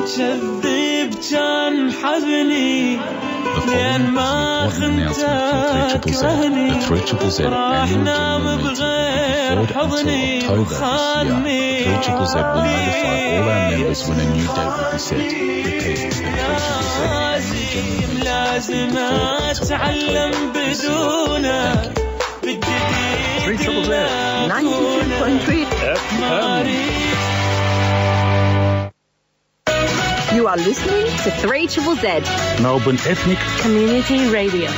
يكذب كان حبني The لين following ما is an announcement خنتك from 3ZZZ. كرهني The 3ZZZ راح annual نام general meeting بغير deferred until حضني October this year. وخاني The 3ZZZ will notify all our members when a new date will be set. Repeat, the 3ZZZ annual general لازم meeting لازم deferred until اتعلم October this year. بدونك Thank you. بالجديد 3ZZZ. لا أكون 92.3 ما أريد You are listening to 3 Triple Z Melbourne Ethnic Community Radio.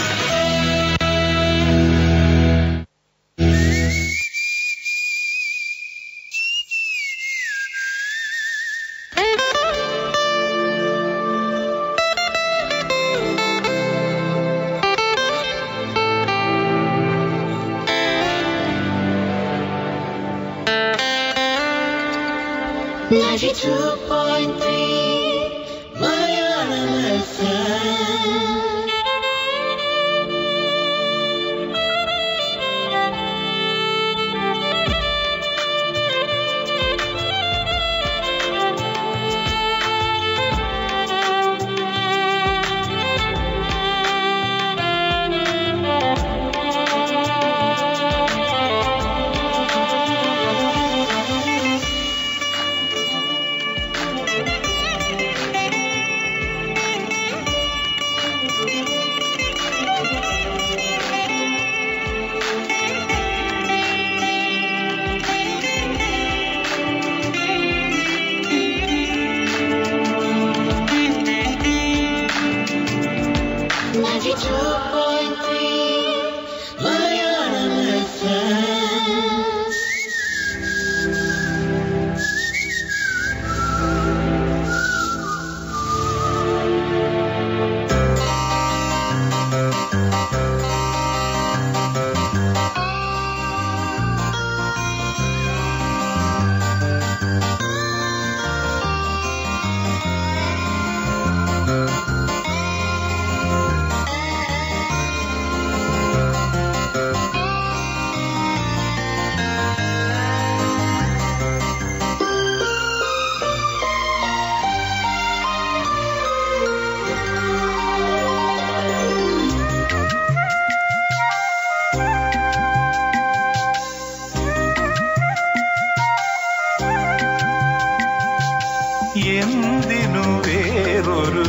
എന്തിനു വേറൊരു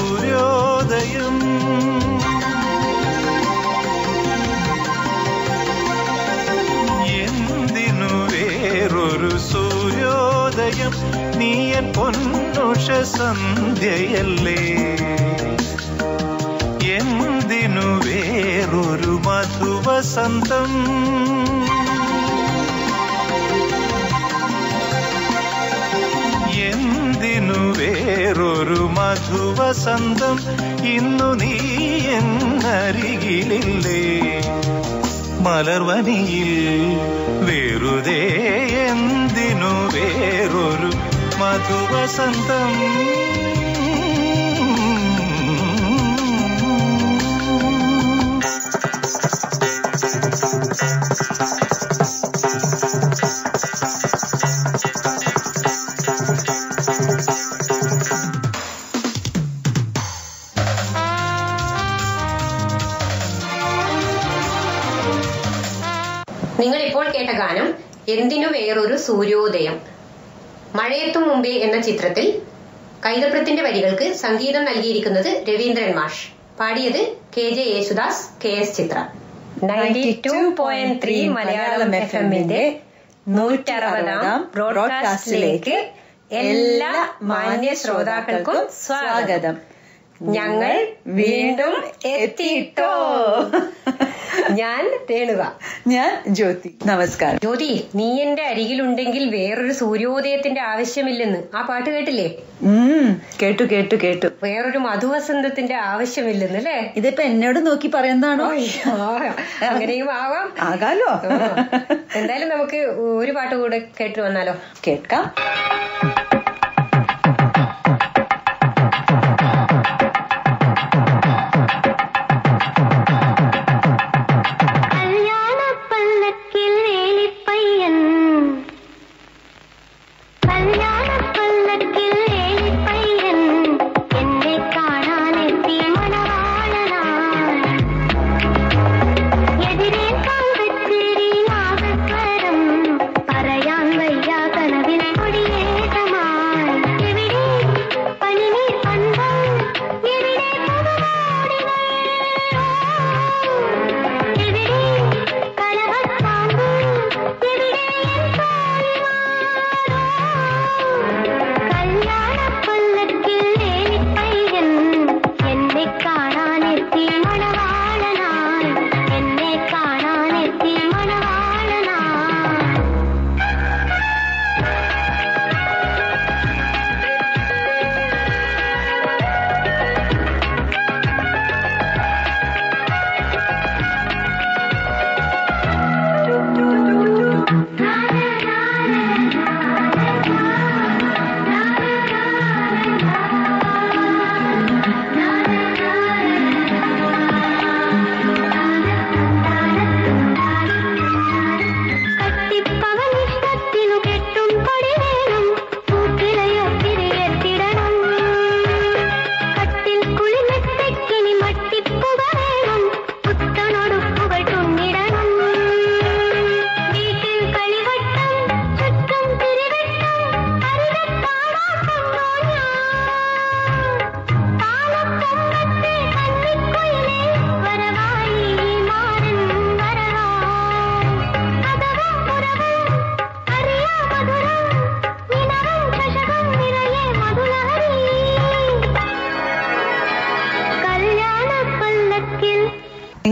സൂര്യോദയം എന്തിനു വേറൊരു സൂര്യോദയം നീയൻ പൊന്നുഷ സന്ധ്യയല്ലേ എന്തിനു വേറൊരു മധുവസന്തം എന്തിനു വേറൊരു മധുവസന്തം ഇന്നു നീ എന്നരികിലില്ലേ മലർവനിയിൽ വെറുതെ എന്തിനു വേറൊരു മധുവസന്തം നിങ്ങൾ ഇപ്പോൾ കേട്ട ഗാനം എന്തിനു വേറൊരു സൂര്യോദയം മഴയെത്തും മുമ്പേ എന്ന ചിത്രത്തിൽ കൈതപ്രത്തിന്റെ വരികൾക്ക് സംഗീതം നൽകിയിരിക്കുന്നത് രവീന്ദ്രൻ മാഷ് പാടിയത് K J Yesudas K S Chithra ninety two point three Malayalam F എമ്മിന്റെ നൂറ്ററുപതാം ബ്രോഡ്കാസ്റ്റിലേക്ക് എല്ലാ മാന്യ ശ്രോതാക്കൾക്കും സ്വാഗതം ഞങ്ങൾ വീണ്ടും എത്തിയിട്ടോ ഞാൻ രേണുക ഞാൻ ജ്യോതി നമസ്കാരം ജ്യോതി നീ എന്റെ അരികിലുണ്ടെങ്കിൽ വേറൊരു സൂര്യോദയത്തിന്റെ ആവശ്യമില്ലെന്ന് ആ പാട്ട് കേട്ടില്ലേ ഉം കേട്ടു കേട്ടു കേട്ടു വേറൊരു മധുവസന്തത്തിന്റെ ആവശ്യമില്ലെന്ന് അല്ലേ ഇതിപ്പോ എന്നോട് നോക്കി പറയുന്നതാണോ അങ്ങനെയും ആവാം ആകാലോ ആ. എന്തായാലും നമുക്ക് ഒരു പാട്ട് കൂടെ കേട്ടു വന്നാലോ കേൾക്കാം കല്യാണപ്പല്ലക്കിൽ വേലിപ്പയ്യൻ കല്യാണപ്പല്ലക്കിൽ വേലിപ്പയ്യൻ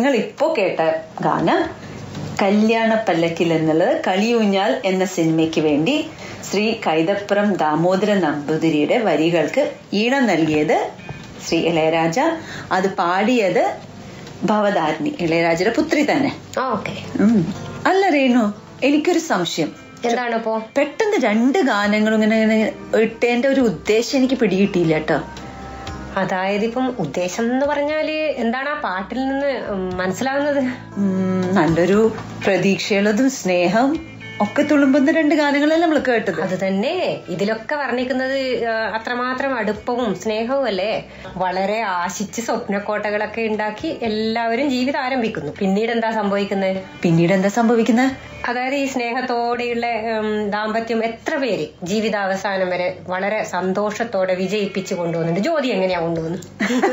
നിങ്ങൾ ഇപ്പോ കേട്ട ഗാനം കല്യാണ പല്ലക്കിൽ എന്നുള്ളത് കളിയൂഞ്ഞാൽ എന്ന സിനിമയ്ക്ക് വേണ്ടി ശ്രീ കൈതപ്പുറം ദാമോദര നമ്പൂതിരിയുടെ വരികൾക്ക് ഈണം നൽകിയത് ശ്രീ ഇളയരാജ അത് പാടിയത് ഭവതാരിണി ഇളയരാജയുടെ പുത്രി തന്നെ ആ ഓക്കെ ഉം. അല്ല രേണു എനിക്കൊരു സംശയം എന്താണ് ഇപ്പോ പെട്ടെന്ന് രണ്ട് ഗാനങ്ങളും ഇങ്ങനെ ഇങ്ങനെ ഇട്ടേന്റെ ഒരു ഉദ്ദേശം എനിക്ക് പിടികിട്ടിയില്ല കേട്ടോ അതായത് ഇപ്പം ഉദ്ദേശം എന്ന് പറഞ്ഞാല് എന്താണ് ആ പാട്ടിൽ നിന്ന് ഉം, മനസ്സിലാവുന്നത് ഉം, നല്ലൊരു പ്രതീക്ഷയുള്ളതും സ്നേഹം ഒക്കെ തുളുമ്പുന്ന രണ്ട് ഗാനങ്ങളല്ലേ നമ്മൾ കേട്ടത് അത് തന്നെ ഇതിലൊക്കെ വർണ്ണിക്കുന്നത് ആ, അത്രമാത്രം അടുപ്പവും സ്നേഹവും അല്ലേ വളരെ ആശിച്ച് സ്വപ്നക്കോട്ടകളൊക്കെ ഉണ്ടാക്കി എല്ലാവരും ജീവിതം ആരംഭിക്കുന്നു പിന്നീട് എന്താ സംഭവിക്കുന്നത് പിന്നീട് എന്താ സംഭവിക്കുന്നത് അതായത് ഈ സ്നേഹത്തോടെയുള്ള ഉം, ദാമ്പത്യം എത്ര പേര് ജീവിതാവസാനം വരെ വളരെ സന്തോഷത്തോടെ വിജയിപ്പിച്ചു കൊണ്ടുപോകുന്നുണ്ട് ജ്യോതി എങ്ങനെയാ കൊണ്ടുപോകുന്നത്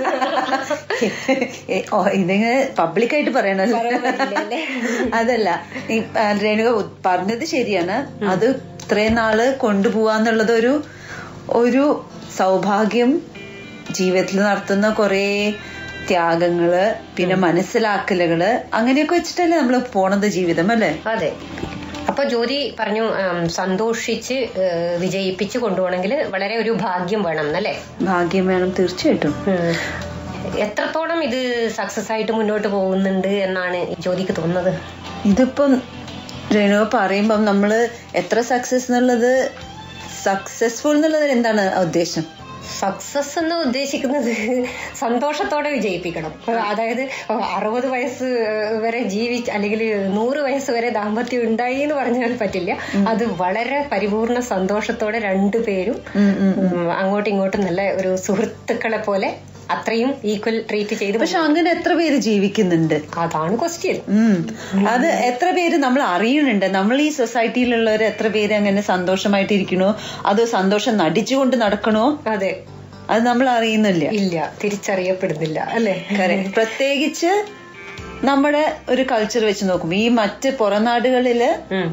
ഏ, ഓ, ഇതിങ്ങനെ പബ്ലിക്കായിട്ട് പറയണല്ലോ പറയാൻ പറ്റില്ലല്ലേ? അതല്ല ഈ ആ, രേണുക ഉ- പറഞ്ഞത് ശരിയാണ് അത് ഇത്രയും നാള് കൊണ്ടുപോവാന്നുള്ളത് ഒരു ഒരു സൗഭാഗ്യം ജീവിതത്തിൽ നടത്തുന്ന കുറേ ത്യാഗങ്ങള് പിന്നെ മനസ്സിലാക്കലുകള് അങ്ങനെയൊക്കെ വെച്ചിട്ടല്ലേ നമ്മൾ പോണത് ജീവിതം അല്ലേ അതെ അപ്പൊ ജ്യോതി പറഞ്ഞു ഉം, സന്തോഷിച്ച് ഏഹ്, വിജയിപ്പിച്ച് കൊണ്ടുപോകണമെങ്കിൽ വളരെ ഒരു ഭാഗ്യം വേണം എന്നല്ലേ ഭാഗ്യം വേണം തീർച്ചയായിട്ടും ഉം. എത്രത്തോളം ഇത് സക്സസ് ആയിട്ട് മുന്നോട്ട് പോകുന്നുണ്ട് എന്നാണ് ജ്യോതിക്ക് തോന്നുന്നത് ഇതിപ്പം രേണുവ പറയുമ്പം നമ്മള് എത്ര സക്സസ് എന്നുള്ളത് സക്സസ്ഫുൾ എന്നുള്ളത് എന്താണ് ഉദ്ദേശം സക്സസ് എന്ന് ഉദ്ദേശിക്കുന്നത് സന്തോഷത്തോടെ വിജയിപ്പിക്കണം അതായത് അറുപത് വയസ്സ് വരെ ജീവിച്ച് അല്ലെങ്കിൽ നൂറ് വയസ്സ് വരെ ദാമ്പത്യം ഉണ്ടായി എന്ന് പറഞ്ഞാൽ പറ്റില്ല അത് വളരെ പരിപൂർണ സന്തോഷത്തോടെ രണ്ടുപേരും ഉം, അങ്ങോട്ടും ഇങ്ങോട്ടും നല്ല ഒരു സുഹൃത്തുക്കളെ പോലെ അത്രയും ഈക്വൽ ട്രീറ്റ് ചെയ്ത് പക്ഷെ അങ്ങനെ എത്ര പേര് ജീവിക്കുന്നുണ്ട് അതാണ് ക്വസ്റ്റ്യൻ ഉം അത് എത്ര പേര് നമ്മൾ അറിയുന്നുണ്ട് നമ്മൾ ഈ സൊസൈറ്റിയിലുള്ളവർ എത്ര പേര് അങ്ങനെ സന്തോഷമായിട്ട് ഇരിക്കണോ അതോ സന്തോഷം നടിച്ചുകൊണ്ട് നടക്കണോ അതെ അത് നമ്മൾ അറിയുന്നില്ല ഇല്ല തിരിച്ചറിയപ്പെടുന്നില്ല അല്ലേ Correct. പ്രത്യേകിച്ച് നമ്മുടെ ഒരു കൾച്ചർ വെച്ച് നോക്കുമ്പോ ഈ മറ്റ് പുറനാടുകളില് ഉം.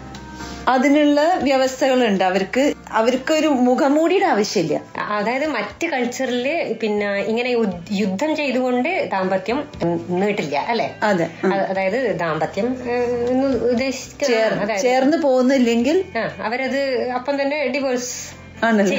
അതിനുള്ള വ്യവസ്ഥകളുണ്ട് അവർക്ക് അവർക്ക് ഒരു മുഖമൂടിയുടെ ആവശ്യമില്ല അതായത് മറ്റ് കൾച്ചറില് പിന്നെ ഇങ്ങനെ യു- യുദ്ധം ചെയ്തുകൊണ്ട് ദാമ്പത്യം നീട്ടില്ല അല്ലെ അതെ ഉം. അതായത് ദാമ്പത്യം ഏഹ്, എന്ന് ഉദ്ദേശിക്ക ചേർ- അതായത് ചേർന്ന് പോകുന്നില്ലെങ്കിൽ ആ, അവരത് അപ്പം തന്നെ ഡിവോഴ്സ് ആണല്ലേ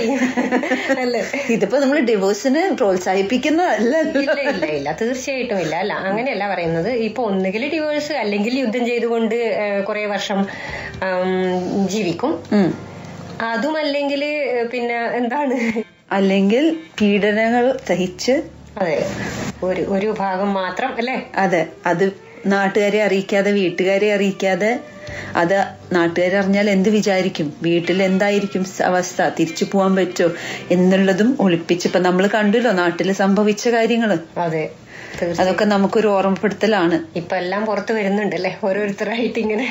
അല്ലേ ഇതിപ്പോ നമ്മൾ ഡിവോഴ്സിന് പ്രോത്സാഹിപ്പിക്കുന്നതല്ല ഇല്ല ഇല്ല ഇല്ല തീർച്ചയായിട്ടും ഇല്ല അല്ല അങ്ങനെയല്ല പറയുന്നത് ഇപ്പൊ ഒന്നുകിൽ ഡിവോഴ്സ് അല്ലെങ്കിൽ യുദ്ധം ചെയ്തുകൊണ്ട് കുറെ വർഷം ആം, ജീവിക്കും ഉം. അതുമല്ലെങ്കിൽ പിന്നെ എന്താണ് അല്ലെങ്കിൽ പീഡനങ്ങൾ സഹിച്ച് അതെ ഒരു ഒരു ഭാഗം മാത്രം അല്ലേ അതെ അത് നാട്ടുകാരെ അറിയിക്കാതെ വീട്ടുകാരെ അറിയിക്കാതെ അത് നാട്ടുകാരെ അറിഞ്ഞാൽ എന്ത് വിചാരിക്കും വീട്ടിൽ എന്തായിരിക്കും സ- അവസ്ഥ തിരിച്ചു പോകാൻ പറ്റോ എന്നുള്ളതും ഒളിപ്പിച്ച് ഇപ്പൊ നമ്മൾ കണ്ടല്ലോ നാട്ടിൽ സംഭവിച്ച കാര്യങ്ങള് അതെ തീർച്ചയായും. അതൊക്കെ നമുക്കൊരു ഓർമ്മപ്പെടുത്തലാണ് ഇപ്പൊ എല്ലാം പുറത്തു വരുന്നുണ്ട് അല്ലെ ഓരോരുത്തരായിട്ട് ഇങ്ങനെ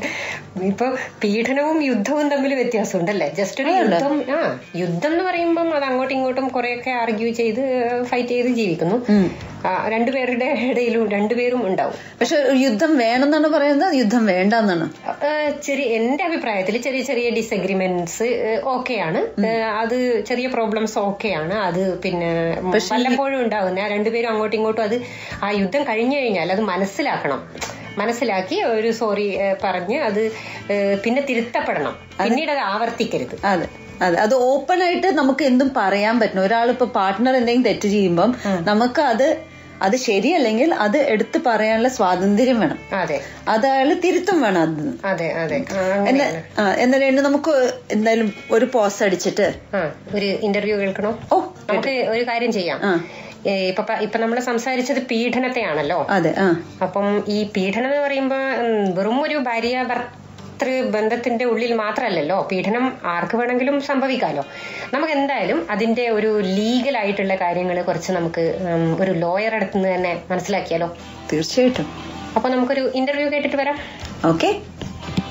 ഇപ്പൊ പീഡനവും യുദ്ധവും തമ്മിൽ വ്യത്യാസമുണ്ടല്ലേ ജസ്റ്റ് ഒരു അതുണ്ട്. യുദ്ധം ആ യുദ്ധം എന്ന് പറയുമ്പം അത് അങ്ങോട്ടും ഇങ്ങോട്ടും കുറെയൊക്കെ ആർഗ്യൂ ചെയ്ത് ഫൈറ്റ് ചെയ്ത് ജീവിക്കുന്നു ഉം. ആ, രണ്ടുപേരുടെ ഇടയിലും രണ്ടുപേരും ഉണ്ടാവും പക്ഷെ യുദ്ധം വേണമെന്നാണ് പറയുന്നത് യുദ്ധം വേണ്ടെന്നാണ് ആ, ചെറിയ എന്റെ അഭിപ്രായത്തിൽ ചെറിയ ചെറിയ ഡിസഗ്രിമെന്റ്സ് ഓക്കെയാണ് അത് ചെറിയ പ്രോബ്ലംസ് ഓക്കെയാണ് അത് പിന്നെ പക്ഷേ ഈ- വല്ലപ്പോഴും ഉണ്ടാകുന്ന രണ്ടുപേരും അങ്ങോട്ടും ഇങ്ങോട്ടും അത് ആ യുദ്ധം കഴിഞ്ഞു കഴിഞ്ഞാൽ അത് മനസ്സിലാക്കണം മനസ്സിലാക്കി ഒരു സോറി പറഞ്ഞ് അത് ഏ, പിന്നെ തിരുത്തപ്പെടണം പിന്നീട് അത് ആവർത്തിക്കരുത് അതെ അതെ അത് ഓപ്പൺ ആയിട്ട് നമുക്ക് എന്തും പറയാൻ പറ്റണം ഒരാളിപ്പോ പാർട്ട്ണർ എന്തെങ്കിലും തെറ്റ് ചെയ്യുമ്പം നമുക്ക് അത് അത് ശരിയല്ലെങ്കിൽ അത് എടുത്തു പറയാനുള്ള സ്വാതന്ത്ര്യം വേണം അതെ അത് അയാൾ തിരുത്തും വേണം അത് അതെ അതെ ആ, എന്ന അങ്ങനെയാണ് ആ, എന്നാലും നമുക്ക് എന്തായാലും ഒരു പോസ് അടിച്ചിട്ട് ആ ഒരു ഇന്റർവ്യൂ കേൾക്കണോ ഓ നമുക്ക് ഒരു കാര്യം ചെയ്യാം ആ. ഏ, ഇപ്പൊ പ- ഇപ്പൊ നമ്മൾ സംസാരിച്ചത് പീഡനത്തെയാണല്ലോ അതെ ആ അപ്പം ഈ പീഡനം എന്ന് പറയുമ്പോ ഉം, വെറും ഒരു ഭാര്യ ഭർത്തൃ ബന്ധത്തിന്റെ ഉള്ളിൽ മാത്രമല്ലല്ലോ പീഡനം ആർക്ക് വേണമെങ്കിലും സംഭവിക്കാലോ നമുക്ക് എന്തായാലും അതിന്റെ ഒരു ലീഗൽ ആയിട്ടുള്ള കാര്യങ്ങൾ കുറച്ച് നമുക്ക് ഉം, ഒരു ലോയർ അടുത്ത് നിന്ന് തന്നെ മനസ്സിലാക്കിയാലോ തീർച്ചയായിട്ടും അപ്പൊ നമുക്കൊരു ഇന്റർവ്യൂ കേട്ടിട്ട് വരാം ഓക്കെ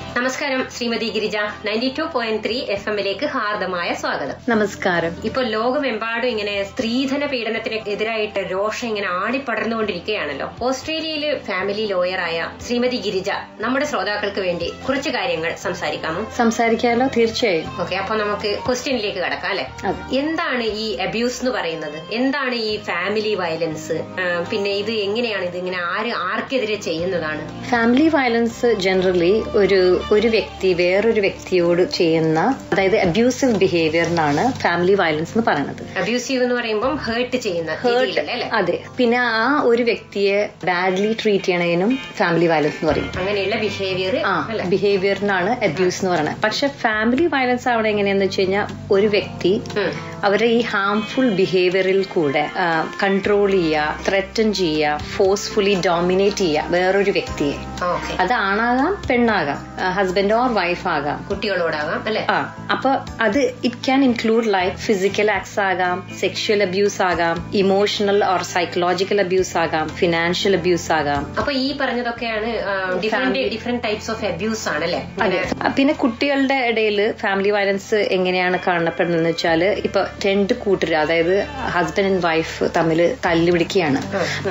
നമസ്കാരം Srimathi Girija ninety two point three F എമ്മിലേക്ക് ഹാർദമായ സ്വാഗതം നമസ്കാരം ഇപ്പൊ ലോകമെമ്പാടും ഇങ്ങനെ സ്ത്രീധന പീഡനത്തിന് എതിരായിട്ട് രോഷം ഇങ്ങനെ ആടിപ്പടർന്നുകൊണ്ടിരിക്കുകയാണല്ലോ ഓസ്ട്രേലിയയില് ഫാമിലി ലോയറായ ശ്രീമതി ഗിരിജ നമ്മുടെ ശ്രോതാക്കൾക്ക് വേണ്ടി കുറച്ച് കാര്യങ്ങൾ സംസാരിക്കാമോ സംസാരിക്കാലോ തീർച്ചയായും ഓക്കെ അപ്പൊ നമുക്ക് ക്വസ്റ്റ്യനിലേക്ക് കടക്കാം അല്ലെ അതെ. എന്താണ് ഈ അബ്യൂസ് എന്ന് പറയുന്നത് എന്താണ് ഈ ഫാമിലി വയലൻസ് പിന്നെ ഇത് എങ്ങനെയാണ് ഇത് ഇങ്ങനെ ആര് ആർക്കെതിരെ ചെയ്യുന്നതാണ് ഫാമിലി വയലൻസ് ജനറലി ഒരു ഒരു വ്യക്തി വേറൊരു വ്യക്തിയോട് ചെയ്യുന്ന അതായത് അബ്യൂസീവ് ബിഹേവിയറിനാണ് ഫാമിലി വയലൻസ് എന്ന് പറയുന്നത് അബ്യൂസീവ് എന്ന് പറയുമ്പോൾ ഹേർട്ട് ചെയ്യുന്ന ഹേർട്ട് രീതിയിലല്ലേ അല്ലെ അതെ പിന്നെ ആ ഒരു വ്യക്തിയെ ബാഡ്ലി ട്രീറ്റ് ചെയ്യണതിനും ഫാമിലി വയലൻസ് എന്ന് പറയും അങ്ങനെയുള്ള ബിഹേവിയർ ആ അല്ലെ ബിഹേവിയറിനാണ് അബ്യൂസ് എന്ന് പറയുന്നത് പക്ഷെ ഫാമിലി വയലൻസ് അവിടെ എങ്ങനെയാന്ന് വെച്ച് കഴിഞ്ഞാൽ ഒരു വ്യക്തി ഉം. അവരുടെ ഈ ഹാംഫുൾ ബിഹേവിയറിൽ കൂടെ കൺട്രോൾ ചെയ്യുക ത്രറ്റൻ ചെയ്യുക ഫോഴ്സ്ഫുള്ളി ഡോമിനേറ്റ് ചെയ്യുക വേറൊരു വ്യക്തിയെ ഓക്കെ അത് ആണാകാം പെണ്ണാകാം ഹസ്ബൻഡ് ഓർ വൈഫ് ആകാം കുട്ടികളോടാകാം അല്ലെ ആ അപ്പൊ അത് it can include like physical acts ആകാം സെക്ഷൽ അബ്യൂസ് ആകാം ഇമോഷണൽ ഓർ സൈക്കോളജിക്കൽ അബ്യൂസ് ആകാം ഫിനാൻഷ്യൽ അബ്യൂസ് ആകാം അപ്പൊ ഈ പറഞ്ഞതൊക്കെയാണ് different different types of abuse ആണ് അല്ലെ അതെ പിന്നെ കുട്ടികളുടെ ഇടയിൽ ഫാമിലി വയലൻസ് എങ്ങനെയാണ് കാണപ്പെടുന്നത് വെച്ചാൽ ഇപ്പൊ രണ്ട് കൂട്ടർ അതായത് ഹസ്ബൻഡ് ആൻഡ് വൈഫ് തമ്മിൽ തല്ലുപിടിക്കുകയാണ്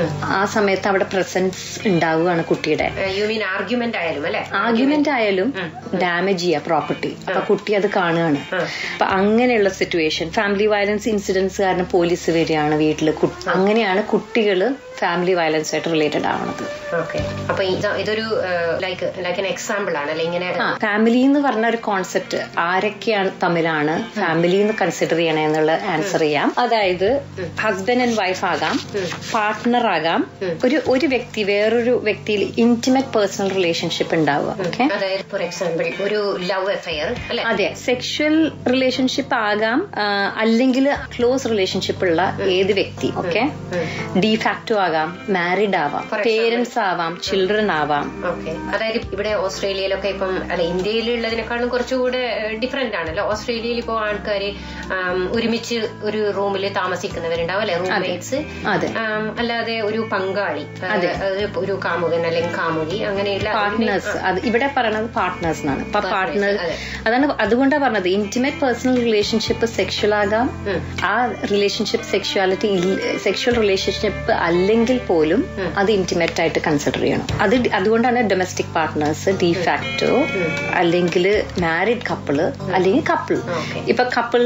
ആ സമയത്ത് അവിടെ പ്രസൻസ് ഉണ്ടാവുകയാണ് കുട്ടിയുടെ യു മീൻ ആർഗ്യുമെന്റ് ആയാലും അല്ലെ ആർഗ്യുമെന്റ് ആയാലും ഡാമേജ് ചെയ്യുക പ്രോപ്പർട്ടി അപ്പൊ കുട്ടി അത് കാണുകയാണ് അപ്പൊ അങ്ങനെയുള്ള സിറ്റുവേഷൻ ഫാമിലി വയലൻസ് ഇൻസിഡൻസ് കാരണം പോലീസ് വരികയാണ് വീട്ടിൽ അങ്ങനെയാണ് കുട്ടികൾ ഫാമിലി വയലൻസ് ആയിട്ട് റിലേറ്റഡ് ആവണത് ഓക്കെ അപ്പൊ ഇത് ഇതൊരു ലൈക്ക് ലൈക്ക് എൻ എക്സാമ്പിൾ ആണ് അല്ലെ ഇങ്ങനെ ആ ഫാമിലി എന്ന് പറഞ്ഞ ഒരു കോൺസെപ്റ്റ് ആരൊക്കെയാണ് തമ്മിലാണ് ഫാമിലി എന്ന് കൺസിഡർ ചെയ്യണേ എന്നുള്ള ആൻസർ ചെയ്യാം അതായത് ഹസ്ബൻഡ് ആൻഡ് വൈഫ് ആകാം പാർട്ട്ണർ ആകാം ഒരു ഒരു വ്യക്തി വേറൊരു വ്യക്തിയിൽ ഇന്റിമേറ്റ് പേഴ്സണൽ റിലേഷൻഷിപ്പ് ഉണ്ടാവുക ഓക്കെ അതായത് ഫോർ എക്സാമ്പിൾ ഒരു ലവ് അഫെയർ അല്ലെ അതെ സെക്ഷൽ റിലേഷൻഷിപ്പ് ആകാം അല്ലെങ്കിൽ ക്ലോസ് റിലേഷൻഷിപ്പ് ഉള്ള ഏത് വ്യക്തി ഓക്കെ ഡിഫാക്റ്റോ ആകാം മാരിഡ് ആവാം For example- പേരൻസ് ആവാം ചിൽഡ്രൻ ആവാം ഓക്കെ അതായത് ഇവിടെ ഓസ്ട്രേലിയയിലൊക്കെ ഇപ്പം അല്ല ഇന്ത്യയിലുള്ളതിനേക്കാളും കുറച്ചുകൂടെ ഡിഫറെന്റ് ആണല്ലോ ഓസ്ട്രേലിയയിൽ ഇപ്പോൾ ആൾക്കാര് ആം, ഒരുമിച്ച് ഒരു റൂമിൽ താമസിക്കുന്നവരുണ്ടാവും അല്ലെ റൂംമേറ്റ്സ് അതെ. അല്ലാതെ ഒരു പങ്കാളി ആ, അതെ. അത് ഒരു കാമുകൻ അല്ലെങ്കിൽ കാമുകി അങ്ങനെയുള്ള പാർട്ട്നേഴ്സ് അത് ഇവിടെ പറയണത് പാർട്ട്നേഴ്സ് എന്നാണ് ഇപ്പൊ Partners, പാർട്ട്നേഴ്സ് അതെ. അതാണ് അതുകൊണ്ടാണ് പറഞ്ഞത് ഇന്റിമേറ്റ് പേഴ്സണൽ റിലേഷൻഷിപ്പ് സെക്ഷൽ ആകാം ഉം. ആ റിലേഷൻഷിപ്പ് സെക്ഷുവാലിറ്റി സെക്ഷൽ റിലേഷൻഷിപ്പ് അല്ലെങ്കിൽ പോലും അത് ഇന്റിമേറ്റ് ആയിട്ട് കൺസിഡർ ചെയ്യണം അത് ഡി- അതുകൊണ്ടാണ് ഡൊമസ്റ്റിക് പാർട്ട്നേഴ്സ് ഡിഫാക്റ്റോ അല്ലെങ്കിൽ മാരിഡ് കപ്പിള് അല്ലെങ്കിൽ കപ്പിൾ Okay. ഇപ്പൊ കപ്പിൾ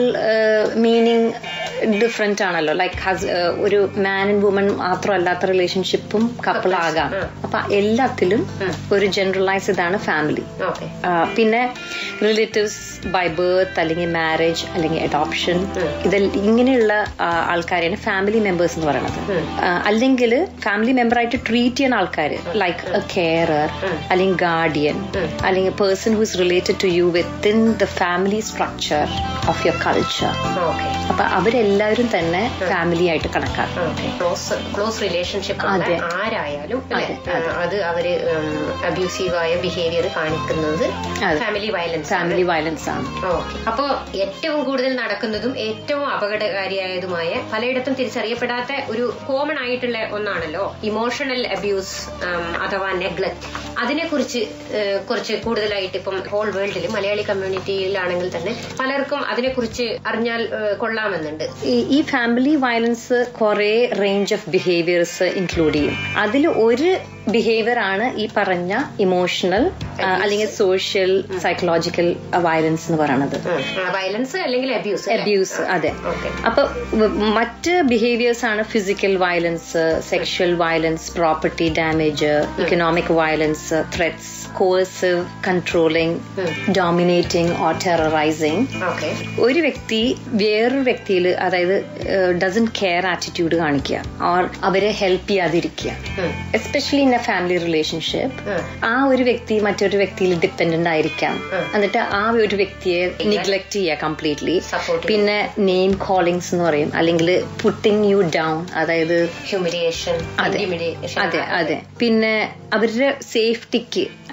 മീനിങ് ഡിഫറെന്റ് ആണല്ലോ ലൈക്ക് ഒരു മാൻ ആൻഡ് വുമൺ മാത്രമല്ലാത്ത റിലേഷൻഷിപ്പും കപ്പിൾ ആകാം ഉം. അപ്പൊ എല്ലാത്തിലും ഒരു ജനറലൈസ് ഇതാണ് ഫാമിലി ഓക്കെ പിന്നെ റിലേറ്റീവ്സ് ബൈ ബർത്ത് അല്ലെങ്കിൽ മാരേജ് അല്ലെങ്കിൽ അഡോപ്ഷൻ ഇതെല്ലാം ഇങ്ങനെയുള്ള ആ, ആൾക്കാരെയാണ് ഫാമിലി മെമ്പേഴ്സ് എന്ന് പറയുന്നത് അല്ലെങ്കിൽ ഫാമിലി മെമ്പർ ആയിട്ട് ട്രീറ്റ് ചെയ്യുന്ന ആൾക്കാർ ലൈക്ക് എ കെയറർ അല്ലെങ്കിൽ ഗാർഡിയൻ അല്ലെങ്കിൽ person who is related to you within the family structure of your culture okay അപ്പൊ അവരെല്ലാവരും തന്നെ ഫാമിലി ആയിട്ട് കണക്കാക്കും ക്ലോസ് ക്ലോസ് റിലേഷൻഷിപ്പ് അതെ. ആരായാലും അല്ലേ? അതെ, അതെ. ആ, അത് അവര് അബ്യൂസീവായ ബിഹേവിയർ കാണിക്കുന്നത് അതെ. ഫാമിലി വയലൻസ് ഫാമിലി വയലൻസ് ആണ് ഓക്കെ അപ്പോ ഏറ്റവും കൂടുതൽ നടക്കുന്നതും ഏറ്റവും അപകടകാരിയായതുമായ പലയിടത്തും തിരിച്ചറിയപ്പെടാത്ത ഒരു കോമൺ ആയിട്ടുള്ള ഒന്നാണല്ലോ ഇമോഷണൽ അബ്യൂസ് അഥവാ നെഗ്ലക്ട് അതിനെക്കുറിച്ച് ഏഹ്, കുറച്ച് കൂടുതലായിട്ട് ഇപ്പം ഹോൾ വേൾഡിൽ മലയാളി കമ്മ്യൂണിറ്റിയിലാണെങ്കിൽ തന്നെ പലർക്കും അതിനെക്കുറിച്ച് അറിഞ്ഞാൽ ഏഹ്, കൊള്ളാമെന്നുണ്ട് ഈ- ഈ ഫാമിലി വയലൻസ് കുറെ റേഞ്ച് ഓഫ് ബിഹേവിയേഴ്സ് ഇൻക്ലൂഡ് ചെയ്യും അതിൽ ഒരു ബിഹേവിയർ ആണ് ഈ പറഞ്ഞ ഇമോഷണൽ അല്ലെങ്കിൽ സോഷ്യൽ സൈക്കോളജിക്കൽ വയലൻസ് എന്ന് പറയുന്നത് വയലൻസ് അല്ലെങ്കിൽ അബ്യൂസ് അബ്യൂസ് അതെ ഓക്കെ അപ്പൊ വ- മറ്റ് ബിഹേവിയേഴ്സ് ആണ് physical violence sexual violence property damage economic violence threats coercive controlling dominating or terrorising okay ഒരു വ്യക്തി വേറൊരു വ്യക്തിയിൽ അതായത് ഡസൻ കെയർ ആറ്റിറ്റ്യൂഡ് കാണിക്കുക ഓർ അവരെ ഹെൽപ്പ് ചെയ്യാതിരിക്കുക especially in a family relationship ആ ഒരു വ്യക്തി മറ്റൊരു വ്യക്തിയിൽ ഡിപ്പെൻഡന്റ് ആയിരിക്കാം എന്നിട്ട് ആ ഒരു വ്യക്തിയെ നിഗ്ലക്ട് ചെയ്യുക കംപ്ലീറ്റ്ലി Support പിന്നെ നെയിം കോളിങ്സ് എന്ന് പറയും അല്ലെങ്കിൽ പുട്ടിങ് യു ഡൗൺ അതായത് ഹ്യൂമിലിയേഷൻ അതെ അതെ അതെ പിന്നെ അവരുടെ സേഫ്റ്റിക്ക്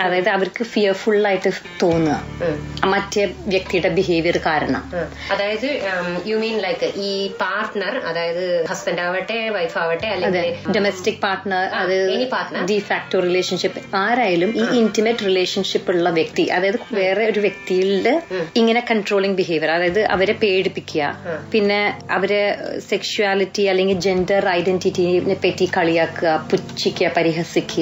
അതായത് അവർക്ക് ഫിയർഫുൾ ആയിട്ട് തോന്നുക മറ്റേ വ്യക്തിയുടെ ബിഹേവിയർ കാരണം ആ, അതായത് യു മീൻ ലൈക്ക് ഈ പാർട്ട്ണർ അതായത് ഹസ്ബൻഡ് ആവട്ടെ വൈഫ് ആവട്ടെ അതെ അല്ലെങ്കിൽ ഡൊമസ്റ്റിക് പാർട്ട്ണർ ആ, അത് any partner. De facto relationship ആരായാലും ഈ ഇന്റിമേറ്റ് റിലേഷൻഷിപ്പ് ഉള്ള വ്യക്തി അതായത് വേറെ ഒരു വ്യക്തിയുടെ ഇങ്ങനെ കൺട്രോളിങ് ബിഹേവിയർ അതായത് അവരെ പേടിപ്പിക്കുക പിന്നെ അവരെ സെക്ഷുവാലിറ്റി അല്ലെങ്കിൽ ജെൻഡർ ഐഡന്റിറ്റിനെ പറ്റി കളിയാക്കുക പുച്ഛിക്കുക പരിഹസിക്കുക